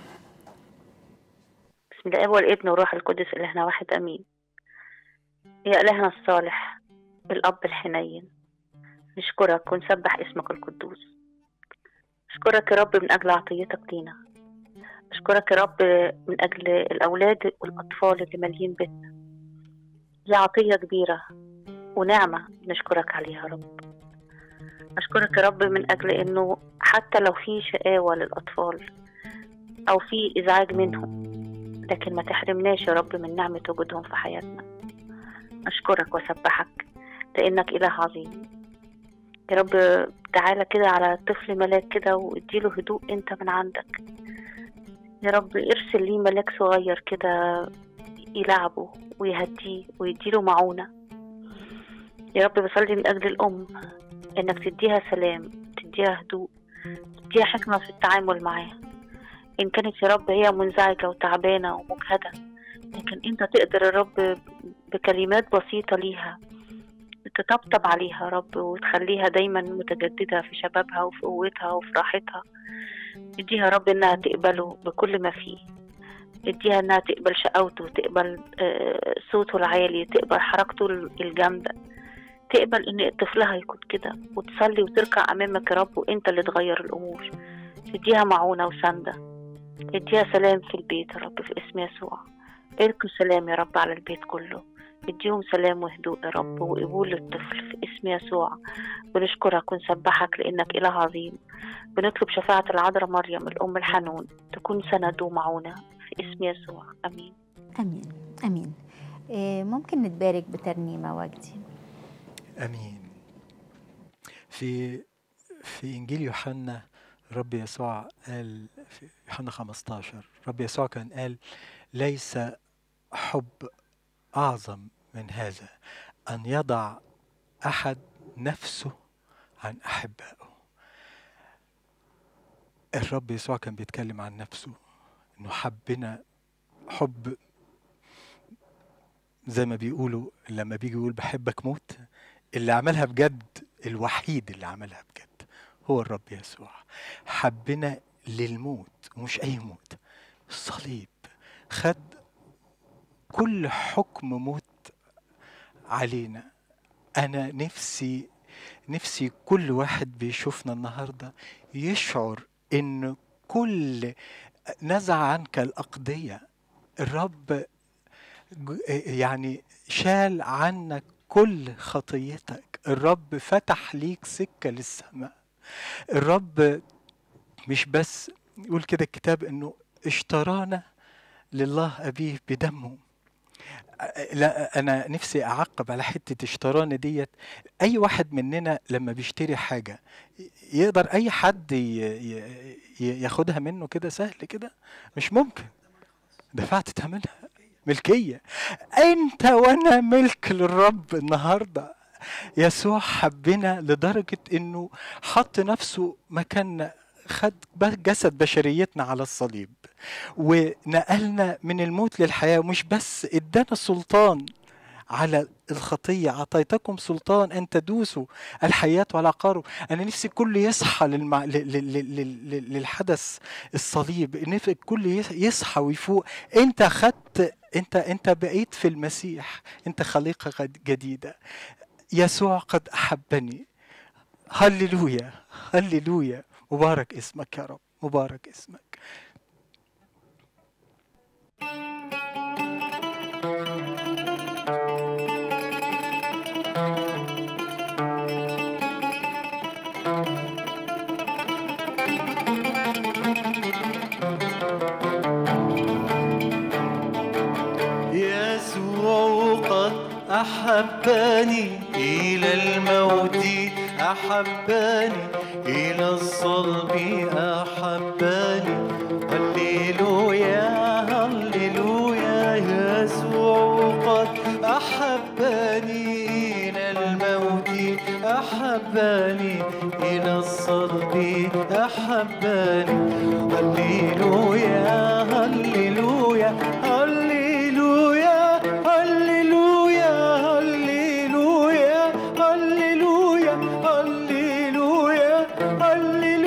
بسم الله والابن والروح القدس إلهنا واحد أمين يا إلهنا الصالح الأب الحنين نشكرك ونسبح اسمك القدوس أشكرك يا رب من أجل عطيتك لينا أشكرك يا رب من أجل الأولاد والأطفال اللي مالين بيتنا دي عطية كبيرة ونعمة نشكرك عليها يا رب أشكرك يا رب من أجل إنه حتى لو في شقاوة للأطفال أو في إزعاج منهم لكن ما تحرمناش يا رب من نعمة وجودهم في حياتنا أشكرك وأسبحك لأنك إله عظيم يا رب تعالى كده على طفل ملاك كده واديله هدوء انت من عندك يا رب ارسل ليه ملاك صغير كده يلعبه ويهديه ويديله معونة يا رب بصلي من أجل الأم إنك تديها سلام تديها هدوء تديها حكمة في التعامل معاه إن كانت يا رب هي منزعجة وتعبانة ومجهدة لكن أنت تقدر يا رب بكلمات بسيطة ليها تطبطب عليها يا رب وتخليها دايما متجددة في شبابها وفي قوتها وفي راحتها اديها يا رب انها تقبله بكل ما فيه اديها انها تقبل شقاوته تقبل آه، صوته العالي تقبل حركته الجامدة تقبل ان طفلها يكون كده وتصلي وتركع امامك يا رب وانت اللي تغير الامور تديها معونة وسندة اديها سلام في البيت يا رب في اسم يسوع القي سلام يا رب على البيت كله اديهم سلام وهدوء يا رب وقبول للطفل في اسم يسوع بنشكرك ونسبحك لأنك إله عظيم بنطلب شفاعة العذراء مريم الأم الحنون تكون سند ومعونة في اسم يسوع أمين امين امين إيه، ممكن نتبارك بترنيمه وجدي امين في في انجيل يوحنا رب يسوع قال في يوحنا 15 رب يسوع كان قال ليس حب اعظم من هذا ان يضع احد نفسه عن احبائه الرب يسوع كان بيتكلم عن نفسه انه حبنا حب زي ما بيقولوا لما بيجي يقول بحبك موت اللي عملها بجد الوحيد اللي عملها بجد هو الرب يسوع حبنا للموت ومش اي موت الصليب خد كل حكم موت علينا انا نفسي نفسي كل واحد بيشوفنا النهارده يشعر ان كل نزع عنك الاقضيه الرب ج- يعني شال عنك كل خطيتك الرب فتح ليك سكة للسماء الرب مش بس يقول كده الكتاب انه اشترانا لله ابيه بدمه لا انا نفسي اعقب على حته اشترانا ديت اي واحد مننا لما بيشتري حاجه يقدر اي حد ي- ي- ي- ياخدها منه كده سهل كده مش ممكن دفعت ثمنها ملكيه انت وانا ملك للرب النهارده يسوع حبنا لدرجه انه حط نفسه مكاننا خد ب- جسد بشريتنا على الصليب ونقلنا من الموت للحياه ومش بس ادانا سلطان على الخطية أعطيتكم سلطان أن تدوسوا الحياة والعقار أنا نفسي الكل يصحى للمع... ل- ل- ل- ل- للحدث الصليب نفسي الكل يص- يصحى ويفوق أنت خدت أنت أنت بقيت في المسيح أنت خليقة غد- جديدة يسوع قد أحبني هللويا هللويا مبارك اسمك يا رب مبارك اسمك يسوع قد أحبني إلى الموت أحبني إلى الصلب أحبني هللويا هللويا يسوع قد أحبني إلى الموت أحبني إلى الصلب أحبني هللويا هللويا هللويا هللويا هللويا هللويا هللويا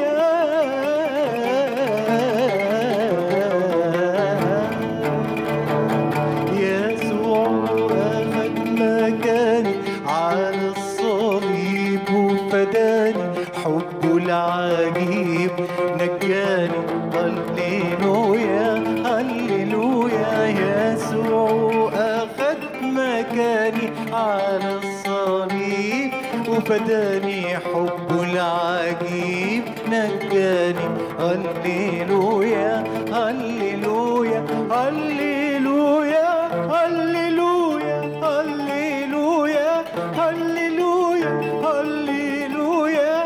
هللويا يسوع أخذ مكاني على الصليب وفداني حبه العجيب نجاني هللويا هللويا يسوع أخذ مكاني على الصليب وفداني حبه العجيب نجاني هللويا هللويا هللويا هللويا هللويا هللويا هللويا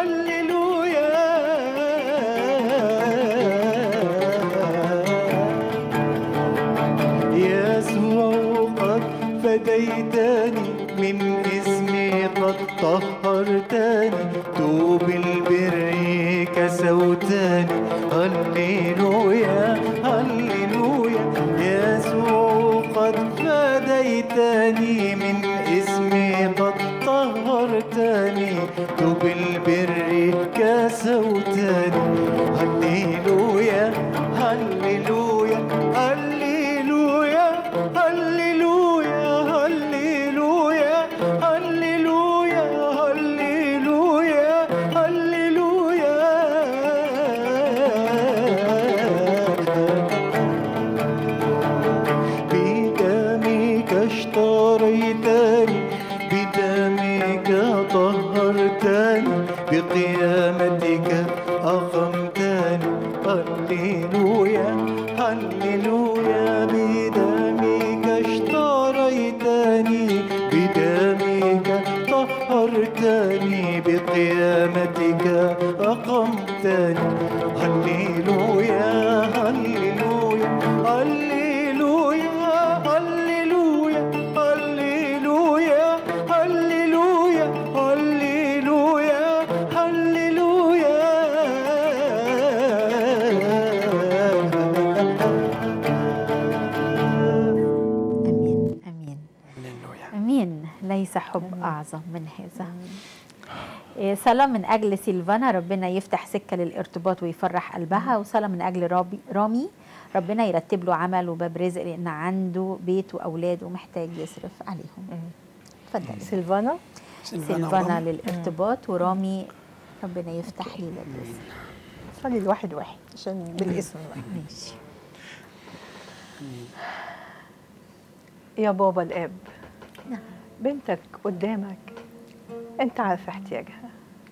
هللويا يسوع قد فديتني من اسمي قد طهرتني توب البر كسوتني هللويا هللويا يسوع قد فديتني من اسمي قد طهرتني توب البر كسوتني هللويا هللويا هللويا هللويا هللويا هللويا هللويا هللويا بدمك اشتريت هللويا هللويا بدمك اشتريتني بدمك طهرتني بقيامتك أقمتني هللويا هللويا هللويا هللويا هللويا هللويا هللويا هللويا امين امين هللويا امين ليس حب اعظم من هذا إيه، صلاة من أجل سيلفانا ربنا يفتح سكة للارتباط ويفرح قلبها وصلاة من أجل رابي رامي ربنا يرتب له عمل وباب رزق لأن عنده بيت وأولاد ومحتاج يصرف عليهم اتفضلي سيلفانا سيلفانا ورامي. للارتباط ورامي ربنا يفتح لي باب رزق صلي الواحد واحد عشان بالاسم بقى. ماشي يا بابا الاب نعم. بنتك قدامك انت عارف احتياجها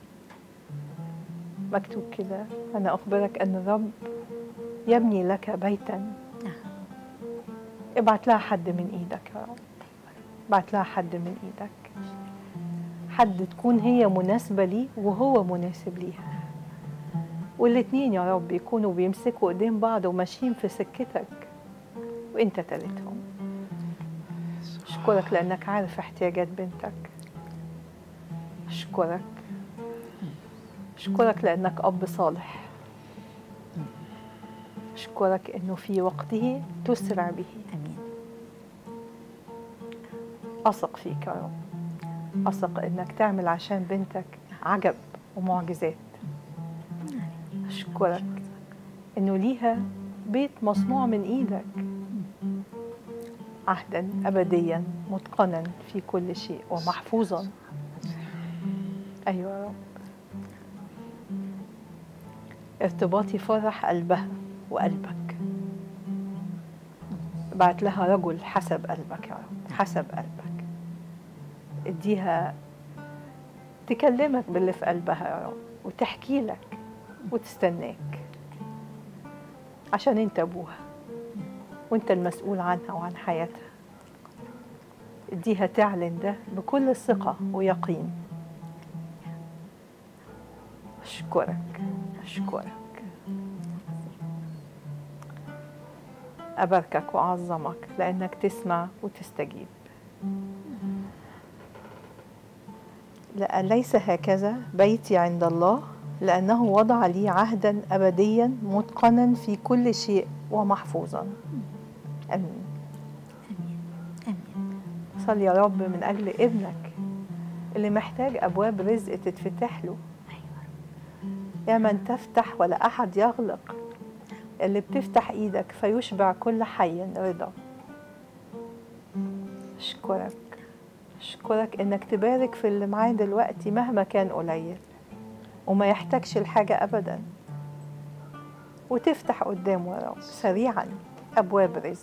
مكتوب كده انا اخبرك ان الرب يبني لك بيتا نعم. ابعت لها حد من ايدك يا رب ابعت لها حد من ايدك حد تكون هي مناسبة ليه وهو مناسب ليها والاتنين يا رب يكونوا بيمسكوا ايدين بعض وماشيين في سكتك وانت تالتهم أشكرك لأنك عارف احتياجات بنتك أشكرك أشكرك لأنك أب صالح أشكرك إنه في وقته تسرع به أمين أثق فيك يا رب أثق إنك تعمل عشان بنتك عجب ومعجزات أشكرك إنه ليها بيت مصنوع من إيدك عهدا أبديا متقنا في كل شيء ومحفوظا أيوة يا رب ارتباطي فرح قلبها وقلبك بعت لها رجل حسب قلبك يا رب حسب قلبك اديها تكلمك باللي في قلبها يا رب وتحكي لك وتستناك عشان انت ابوها وانت المسؤول عنها وعن حياتها اديها تعلن ده بكل ثقة ويقين أشكرك أشكرك أباركك وأعظمك لأنك تسمع وتستجيب لا ليس هكذا بيتي عند الله لأنه وضع لي عهدا أبديا متقنا في كل شيء ومحفوظا آمين أمين صلي يا رب من أجل ابنك اللي محتاج أبواب رزق تتفتح له يا من تفتح ولا أحد يغلق اللي بتفتح إيدك فيشبع كل حي رضا أشكرك أشكرك إنك تبارك في اللي معاه دلوقتي مهما كان قليل وما يحتاجش الحاجة أبدا وتفتح قدامه يا رب سريعا أبواب رزق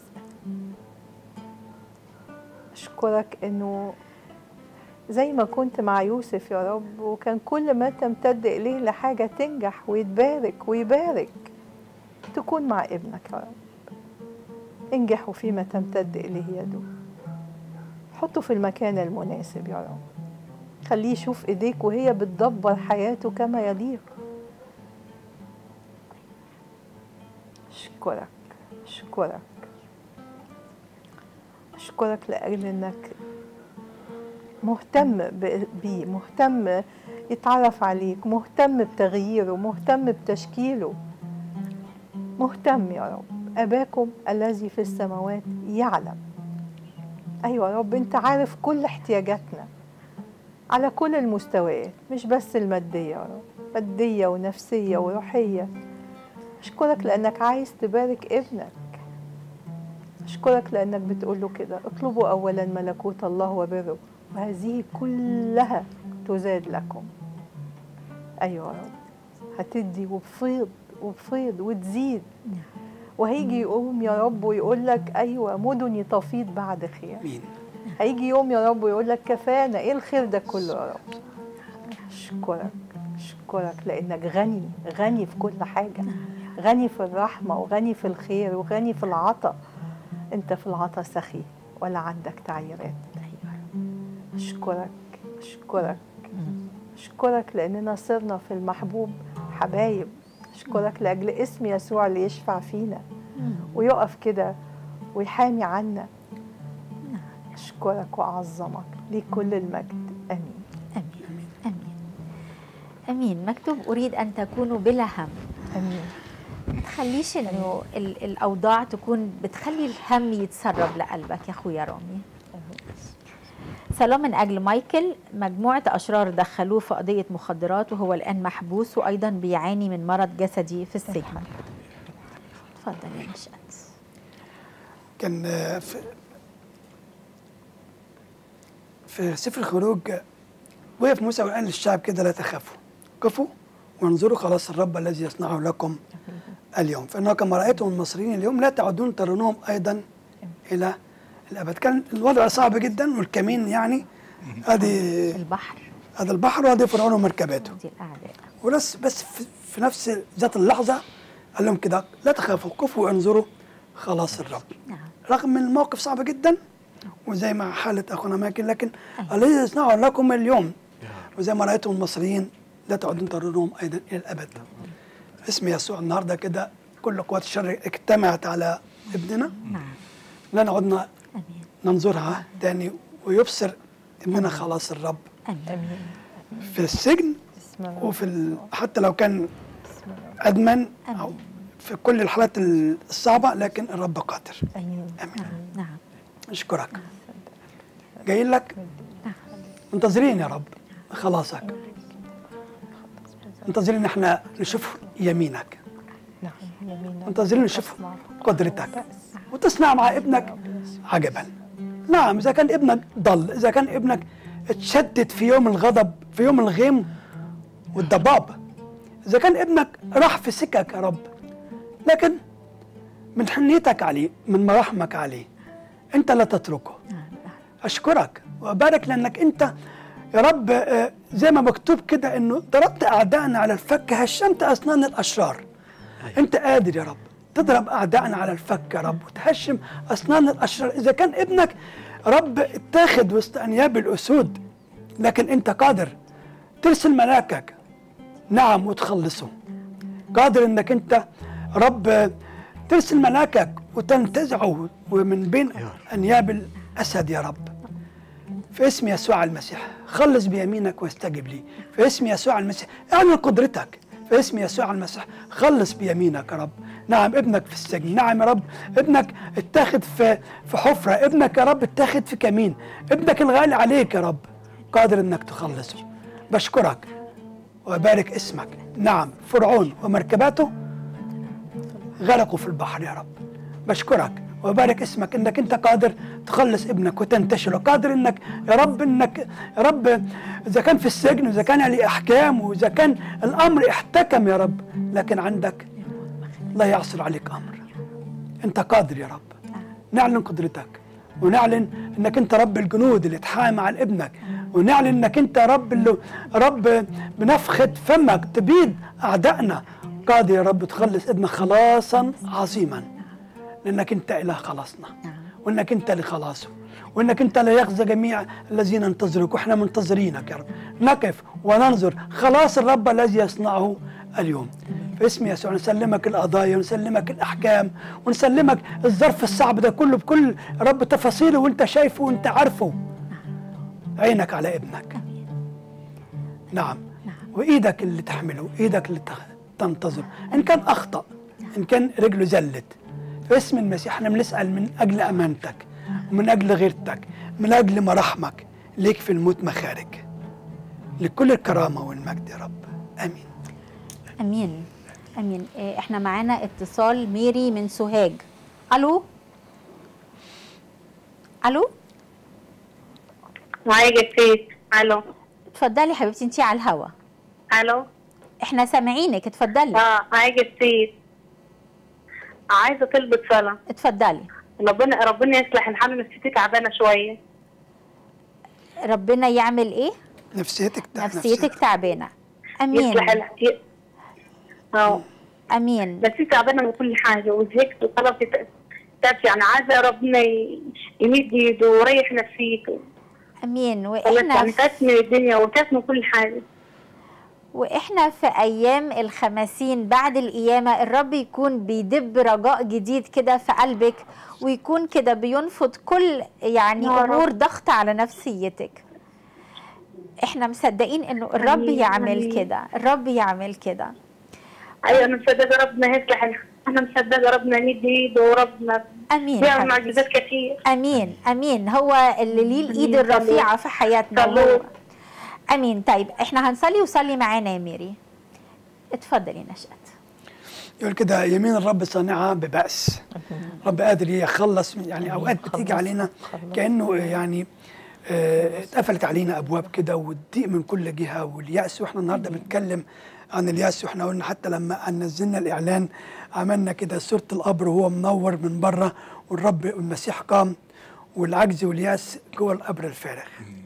أشكرك إنه زي ما كنت مع يوسف يا رب وكان كل ما تمتد إليه لحاجة تنجح ويتبارك ويبارك تكون مع ابنك يا رب انجحوا فيما تمتد إليه يده حطه في المكان المناسب يا رب خليه يشوف ايديك وهي بتدبر حياته كما يليق اشكرك اشكرك اشكرك لاجل انك مهتم ب- بيه مهتم يتعرف عليك مهتم بتغييره مهتم بتشكيله مهتم يا رب اباكم الذي في السماوات يعلم ايوه يا رب انت عارف كل احتياجاتنا على كل المستويات مش بس الماديه يا رب ماديه ونفسيه وروحيه اشكرك لانك عايز تبارك ابنك اشكرك لانك بتقول له كده اطلبوا اولا ملكوت الله وبره وهذه كلها تزاد لكم ايوه يا رب هتدي وبفيض وبفيض وتزيد وهيجي يقوم يا رب ويقول لك ايوه مدني تفيض بعد خير مين هيجي يوم يا رب ويقول لك كفانا ايه الخير ده كله يا رب اشكرك اشكرك لانك غني غني في كل حاجه غني في الرحمة وغني في الخير وغني في العطاء أنت في العطاء سخي ولا عندك تعييرات أشكرك أشكرك أشكرك لأننا صرنا في المحبوب حبايب أشكرك لأجل اسم يسوع اللي يشفع فينا ويقف كده ويحامي عنا أشكرك وأعظمك ليك كل المجد آمين امين امين امين مكتوب اريد ان تكونوا بلا هم آمين ما تخليش انه ال- الاوضاع تكون بتخلي الهم يتسرب لقلبك يا اخويا رامي صلاة من أجل مايكل مجموعة أشرار دخلوه في قضية مخدرات وهو الآن محبوس وأيضا بيعاني من مرض جسدي في السجن اتفضل يا مشقت كان آه، في في سفر الخروج آه، وقف موسى وقال للشعب كده لا تخافوا قفوا وانظروا خلاص الرب الذي يصنعه لكم اليوم فانه كما رايتم المصريين اليوم لا تعودون ترونهم ايضا الى الابد كان الوضع صعب جدا والكمين يعني ادي البحر هذا البحر وادي فرعون ومركباته دي الأعداء وناس بس في, في نفس ذات اللحظه قال لهم كده لا تخافوا قفوا وانظروا خلاص الرب نعم رغم من الموقف صعب جدا وزي ما حالة أخونا ماكن لكن الذي يصنعه لكم اليوم وزي ما رأيتم المصريين لا تعودون ترونهم أيضا إلى الأبد اسم يسوع النهارده كده كل قوات الشر اجتمعت على ابننا نعم لا نعودنا أمين ننظرها تاني ويبصر ابننا خلاص الرب أمين في السجن بسم الله وفي ال... حتى لو كان أدمن أو في كل الحالات الصعبة لكن الرب قادر آمين آمين نعم أشكرك جايين لك منتظرين يا رب خلاصك منتظرين احنا نشوف يمينك نعم يمينك منتظرين نشوف تصنع قدرتك وتصنع مع ابنك عجبا نعم اذا كان ابنك ضل اذا كان ابنك اتشدد في يوم الغضب في يوم الغيم والضباب اذا كان ابنك راح في سكك يا رب لكن من حنيتك عليه من مراحمك عليه انت لا تتركه اشكرك وابارك لانك انت يا رب آه، زي ما مكتوب كده انه ضربت اعدائنا على الفك هشمت اسنان الاشرار انت قادر يا رب تضرب اعدائنا على الفك يا رب وتهشم اسنان الاشرار اذا كان ابنك رب اتاخد وسط انياب الاسود لكن انت قادر ترسل ملاكك نعم وتخلصه قادر انك انت رب ترسل ملاكك وتنتزعه ومن بين انياب الاسد يا رب في اسم يسوع المسيح خلص بيمينك واستجب لي في اسم يسوع المسيح اعلن قدرتك في اسم يسوع المسيح خلص بيمينك يا رب نعم ابنك في السجن نعم يا رب ابنك اتاخد في في حفرة ابنك يا رب اتاخد في كمين ابنك الغالي عليك يا رب قادر انك تخلصه بشكرك وبارك اسمك نعم فرعون ومركباته غرقوا في البحر يا رب بشكرك وبارك اسمك انك انت قادر تخلص ابنك وتنتشره قادر انك يا رب انك يا رب اذا كان في السجن واذا كان عليه احكام واذا كان الامر احتكم يا رب لكن عندك لا يعصر عليك امر انت قادر يا رب نعلن قدرتك ونعلن انك انت رب الجنود اللي تحامي على ابنك ونعلن انك انت رب اللي رب بنفخة فمك تبيد اعدائنا قادر يا رب تخلص ابنك خلاصا عظيما لانك انت اله خلاصنا وانك انت لخلاصه وانك انت لا يخزى جميع الذين ينتظرك واحنا منتظرينك يا رب نقف وننظر خلاص الرب الذي يصنعه اليوم في اسم يسوع نسلمك القضايا ونسلمك الاحكام ونسلمك الظرف الصعب ده كله بكل رب تفاصيله وانت شايفه وانت عارفه عينك على ابنك نعم وايدك اللي تحمله ايدك اللي تخ- تنتظر ان كان اخطا ان كان رجله زلت في اسم المسيح احنا بنسال من اجل امانتك ومن اجل غيرتك من اجل مراحمك ليك في الموت مخارج لكل الكرامه والمجد يا رب امين امين امين إيه، احنا معانا اتصال ميري من سوهاج الو الو معايا جسيت الو اتفضلي حبيبتي انتي على الهوا الو احنا سامعينك اتفضلي اه معايا جسيت عايزه طلبة صلاة اتفضلي ربنا ربنا يصلح الحال نفسيتي تعبانه شويه ربنا يعمل ايه نفسيتك تعب نفسيتك تعبانه امين يصلح ال... ي... اه امين بس تعبانه من كل حاجه وزهقت وطلبت تعرف يعني عايزه ربنا ي- يمد ايده ويريح نفسيته امين خلاص واحنا يعني تعبت من الدنيا وتعبت من كل حاجه واحنا في ايام الخمسين بعد القيامه الرب يكون بيدب رجاء جديد كده في قلبك ويكون كده بينفض كل يعني يا رب. امور ضغط على نفسيتك احنا مصدقين انه الرب آمين، يعمل آمين. كده الرب يعمل كده ايوه انا مصدقه ربنا هيفتح ال- انا مصدقه ربنا يمد ايده وربنا امين بيعمل حبيبتي. معجزات كتير امين امين هو اللي ليه الايد أمين. الرفيعه في حياتنا صلوا. وهو- امين طيب احنا هنصلي وصلي معانا يا ميري اتفضلي نشأت يقول كده يمين الرب صانعة ببأس رب قادر يخلص من- يعني أوقات بتيجي علينا كأنه يعني آه، اتقفلت علينا أبواب كده والضيق من كل جهة واليأس وإحنا النهاردة بنتكلم عن اليأس وإحنا قلنا حتى لما نزلنا الإعلان عملنا كده صورة القبر وهو منور من بره والرب والمسيح قام والعجز واليأس جوه القبر الفارغ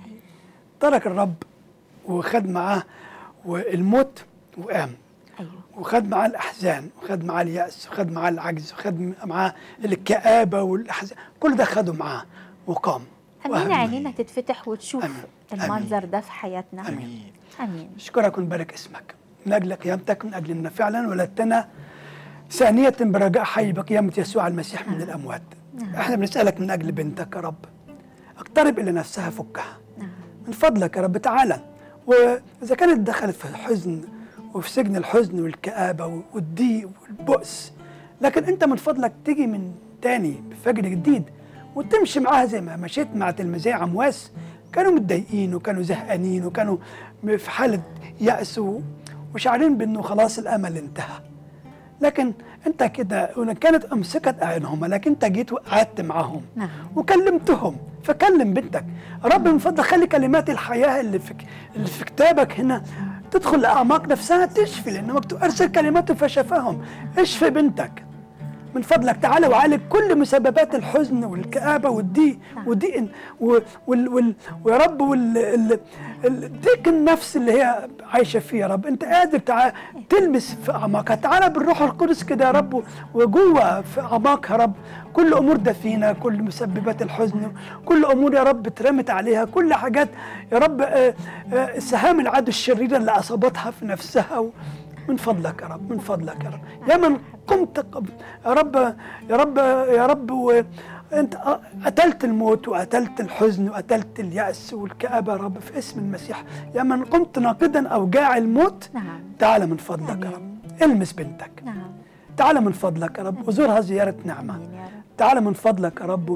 ترك الرب وخد معاه والموت وقام ايوه وخد معاه الاحزان وخد معاه الياس وخد معاه العجز وخد معاه الكآبه والاحزان كل ده خده معاه وقام امين وأهم. عينينا تتفتح وتشوف آمين. المنظر ده في حياتنا امين امين اشكرك ونبارك اسمك من اجل قيامتك من اجل ان فعلا ولدتنا ثانية برجاء حي بقيامة يسوع المسيح من الأموات احنا بنسألك من أجل بنتك يا رب اقترب إلى نفسها فكها من فضلك يا رب تعالى وإذا كانت دخلت في الحزن وفي سجن الحزن والكآبة والضيق والبؤس لكن أنت من فضلك تيجي من تاني بفجر جديد وتمشي معاها زي ما مشيت مع تلميذي عمواس كانوا متضايقين وكانوا زهقانين وكانوا في حالة يأس و- وشعرين بأنه خلاص الأمل انتهى لكن انت كده وإن كانت امسكت اعينهم لكن انت جيت وقعدت معاهم نعم. وكلمتهم فكلم بنتك رب من فضلك خلي كلمات الحياه اللي في اللي في كتابك هنا تدخل لاعماق نفسها تشفي لان مكتوب ارسل كلماته فشفاهم اشفي بنتك من فضلك تعالى وعالج كل مسببات الحزن والكآبة والضيق والضيق و- وال وال ويا رب وال ال- ال- ضيق النفس اللي هي عايشة فيه يا رب أنت قادر تعالى تلمس في أعماقها تعالى بالروح القدس كده يا رب وجوه في أعماقها يا رب كل أمور دفينة كل مسببات الحزن كل أمور يا رب اترمت عليها كل حاجات يا رب آه، آه، سهام العدو الشريرة اللي أصابتها في نفسها و- من فضلك يا رب من فضلك يا رب يا من قمت قبل يا رب يا رب يا رب وانت قتلت الموت وقتلت الحزن وقتلت اليأس والكآبة يا رب في اسم المسيح يا من قمت ناقدا أوجاع الموت نعم تعال من فضلك يا رب المس بنتك نعم تعال من فضلك يا رب وزورها زيارة نعمة امين يا رب تعال من فضلك يا رب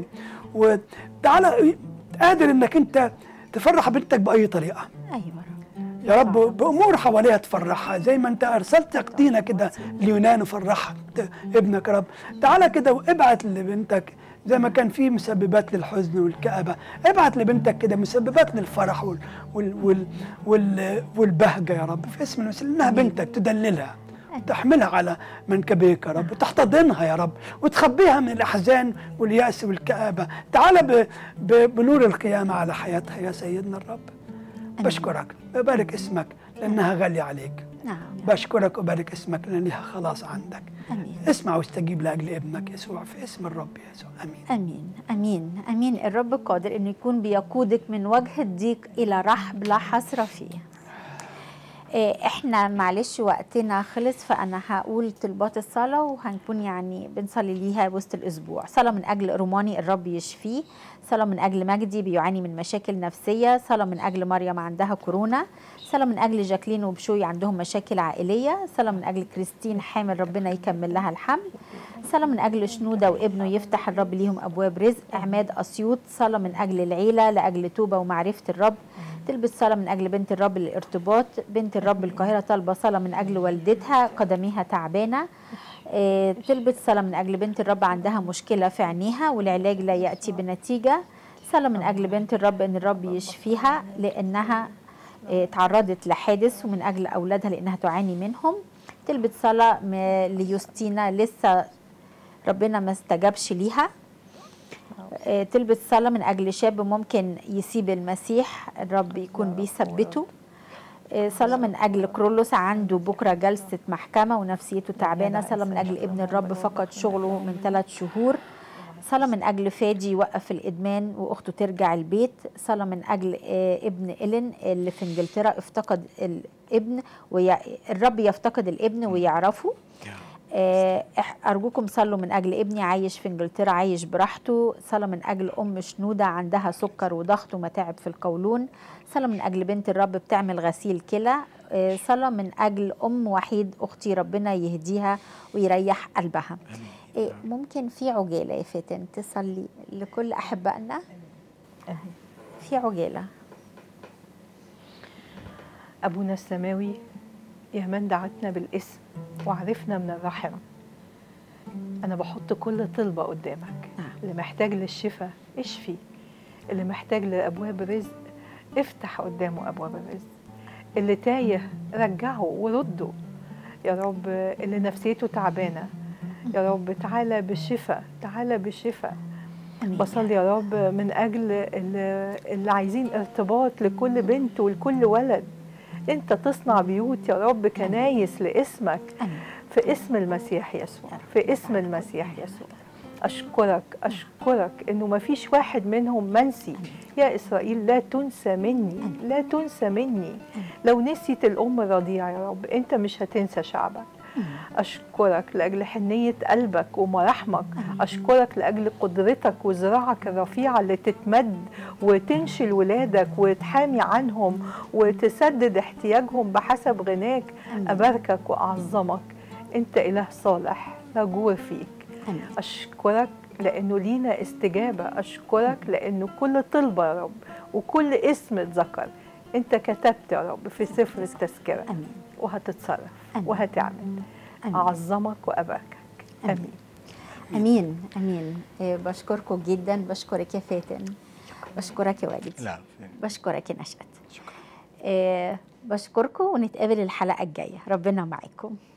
وتعال قادر انك انت تفرح بنتك بأي طريقة ايوه رب يا رب بامور حواليها تفرحها زي ما انت ارسلت يقطينا كده ليونان وفرحها ت- ابنك يا رب تعالى كده وابعت لبنتك زي ما كان في مسببات للحزن والكآبة ابعت لبنتك كده مسببات للفرح وال وال وال وال والبهجة يا رب في اسم المسيح لانها بنتك تدللها تحملها على منكبيك يا رب وتحتضنها يا رب وتخبيها من الأحزان واليأس والكآبة تعالى ب ب بنور القيامة على حياتها يا سيدنا الرب بشكرك ببارك اسمك لأنها غالية عليك نعم بشكرك وبارك اسمك لأن لها خلاص عندك امين اسمع واستجيب لأجل ابنك يسوع في اسم الرب يسوع أمين امين امين امين الرب قادر انه يكون بيقودك من وجه الضيق الى رحب لا حصر فيه إيه، احنا معلش وقتنا خلص فانا هقول طلبات الصلاه وهنكون يعني بنصلي ليها وسط الاسبوع صلاه من اجل روماني الرب يشفيه صلاه من اجل مجدي بيعاني من مشاكل نفسيه صلاه من اجل مريم عندها كورونا صلاه من اجل جاكلين وبشوي عندهم مشاكل عائليه صلاه من اجل كريستين حامل ربنا يكمل لها الحمل صلاة من أجل شنودة وابنه يفتح الرب ليهم أبواب رزق عماد أسيوط صلاة من أجل العيلة لأجل توبة ومعرفة الرب تلبس صلاة من أجل بنت الرب للارتباط بنت الرب القاهرة طالبة صلاة من أجل والدتها قدميها تعبانة آه، تلبس صلاة من أجل بنت الرب عندها مشكلة في عينيها والعلاج لا يأتي بنتيجة صلاة من أجل بنت الرب أن الرب يشفيها لأنها آه، تعرضت لحادث ومن أجل أولادها لأنها تعاني منهم تلبس صلاة م- ليوستينا لسه ربنا ما استجابش ليها آه، تلبس صلاة من أجل شاب ممكن يسيب المسيح الرب يكون بيثبته آه، صلاة من أجل كرولوس عنده بكرة جلسة محكمة ونفسيته تعبانة صلاة من أجل ابن الرب فقد شغله من ثلاث شهور صلاة من أجل فادي يوقف الإدمان وأخته ترجع البيت صلاة من أجل آه، ابن إلين اللي في إنجلترا افتقد الابن والرب يفتقد الابن ويعرفه آه، إح- أرجوكم صلوا من أجل ابني عايش في إنجلترا عايش براحته صلاة من أجل أم شنودة عندها سكر وضغط ومتاعب في القولون صلاة من أجل بنت الرب بتعمل غسيل كلى آه، صلاة من أجل أم وحيد أختي ربنا يهديها ويريح قلبها إيه ممكن في عجالة يا فاتن تصلي لكل أحبائنا في عجالة أبونا السماوي يا من دعتنا بالاسم وعرفنا من الرحم أنا بحط كل طلبة قدامك نعم. اللي محتاج للشفاء اشفي اللي محتاج لأبواب رزق افتح قدامه أبواب الرزق اللي تايه رجعه ورده يا رب اللي نفسيته تعبانة يا رب تعالى بالشفاء تعالى بالشفاء أمين. بصلي يا رب من اجل اللي, اللي عايزين ارتباط لكل بنت ولكل ولد انت تصنع بيوت يا رب كنايس لاسمك أمين. في اسم المسيح يسوع في اسم المسيح يسوع أشكرك أشكرك إنه ما فيش واحد منهم منسي يا إسرائيل لا تنسى مني لا تنسى مني لو نسيت الأم الرضيعة يا رب أنت مش هتنسى شعبك أشكرك لأجل حنية قلبك ومراحمك أشكرك لأجل قدرتك وذراعك الرفيعة اللي تتمد وتنشل ولادك وتحامي عنهم وتسدد احتياجهم بحسب غناك أباركك وأعظمك أنت إله صالح رجوع فيك أمين. أشكرك لأنه لينا استجابة أشكرك لأنه كل طلبة يا رب وكل اسم اتذكر أنت كتبت يا رب في سفر التذكرة أمين. وهتتصرف أمين. وهتعمل أمين. أعظمك وأباركك أمين. أمين امين امين إيه، بشكركم جدا بشكرك يا فاتن بشكرك يا والدي لا بشكرك يا نشأت إيه، بشكركم ونتقابل الحلقه الجايه ربنا معاكم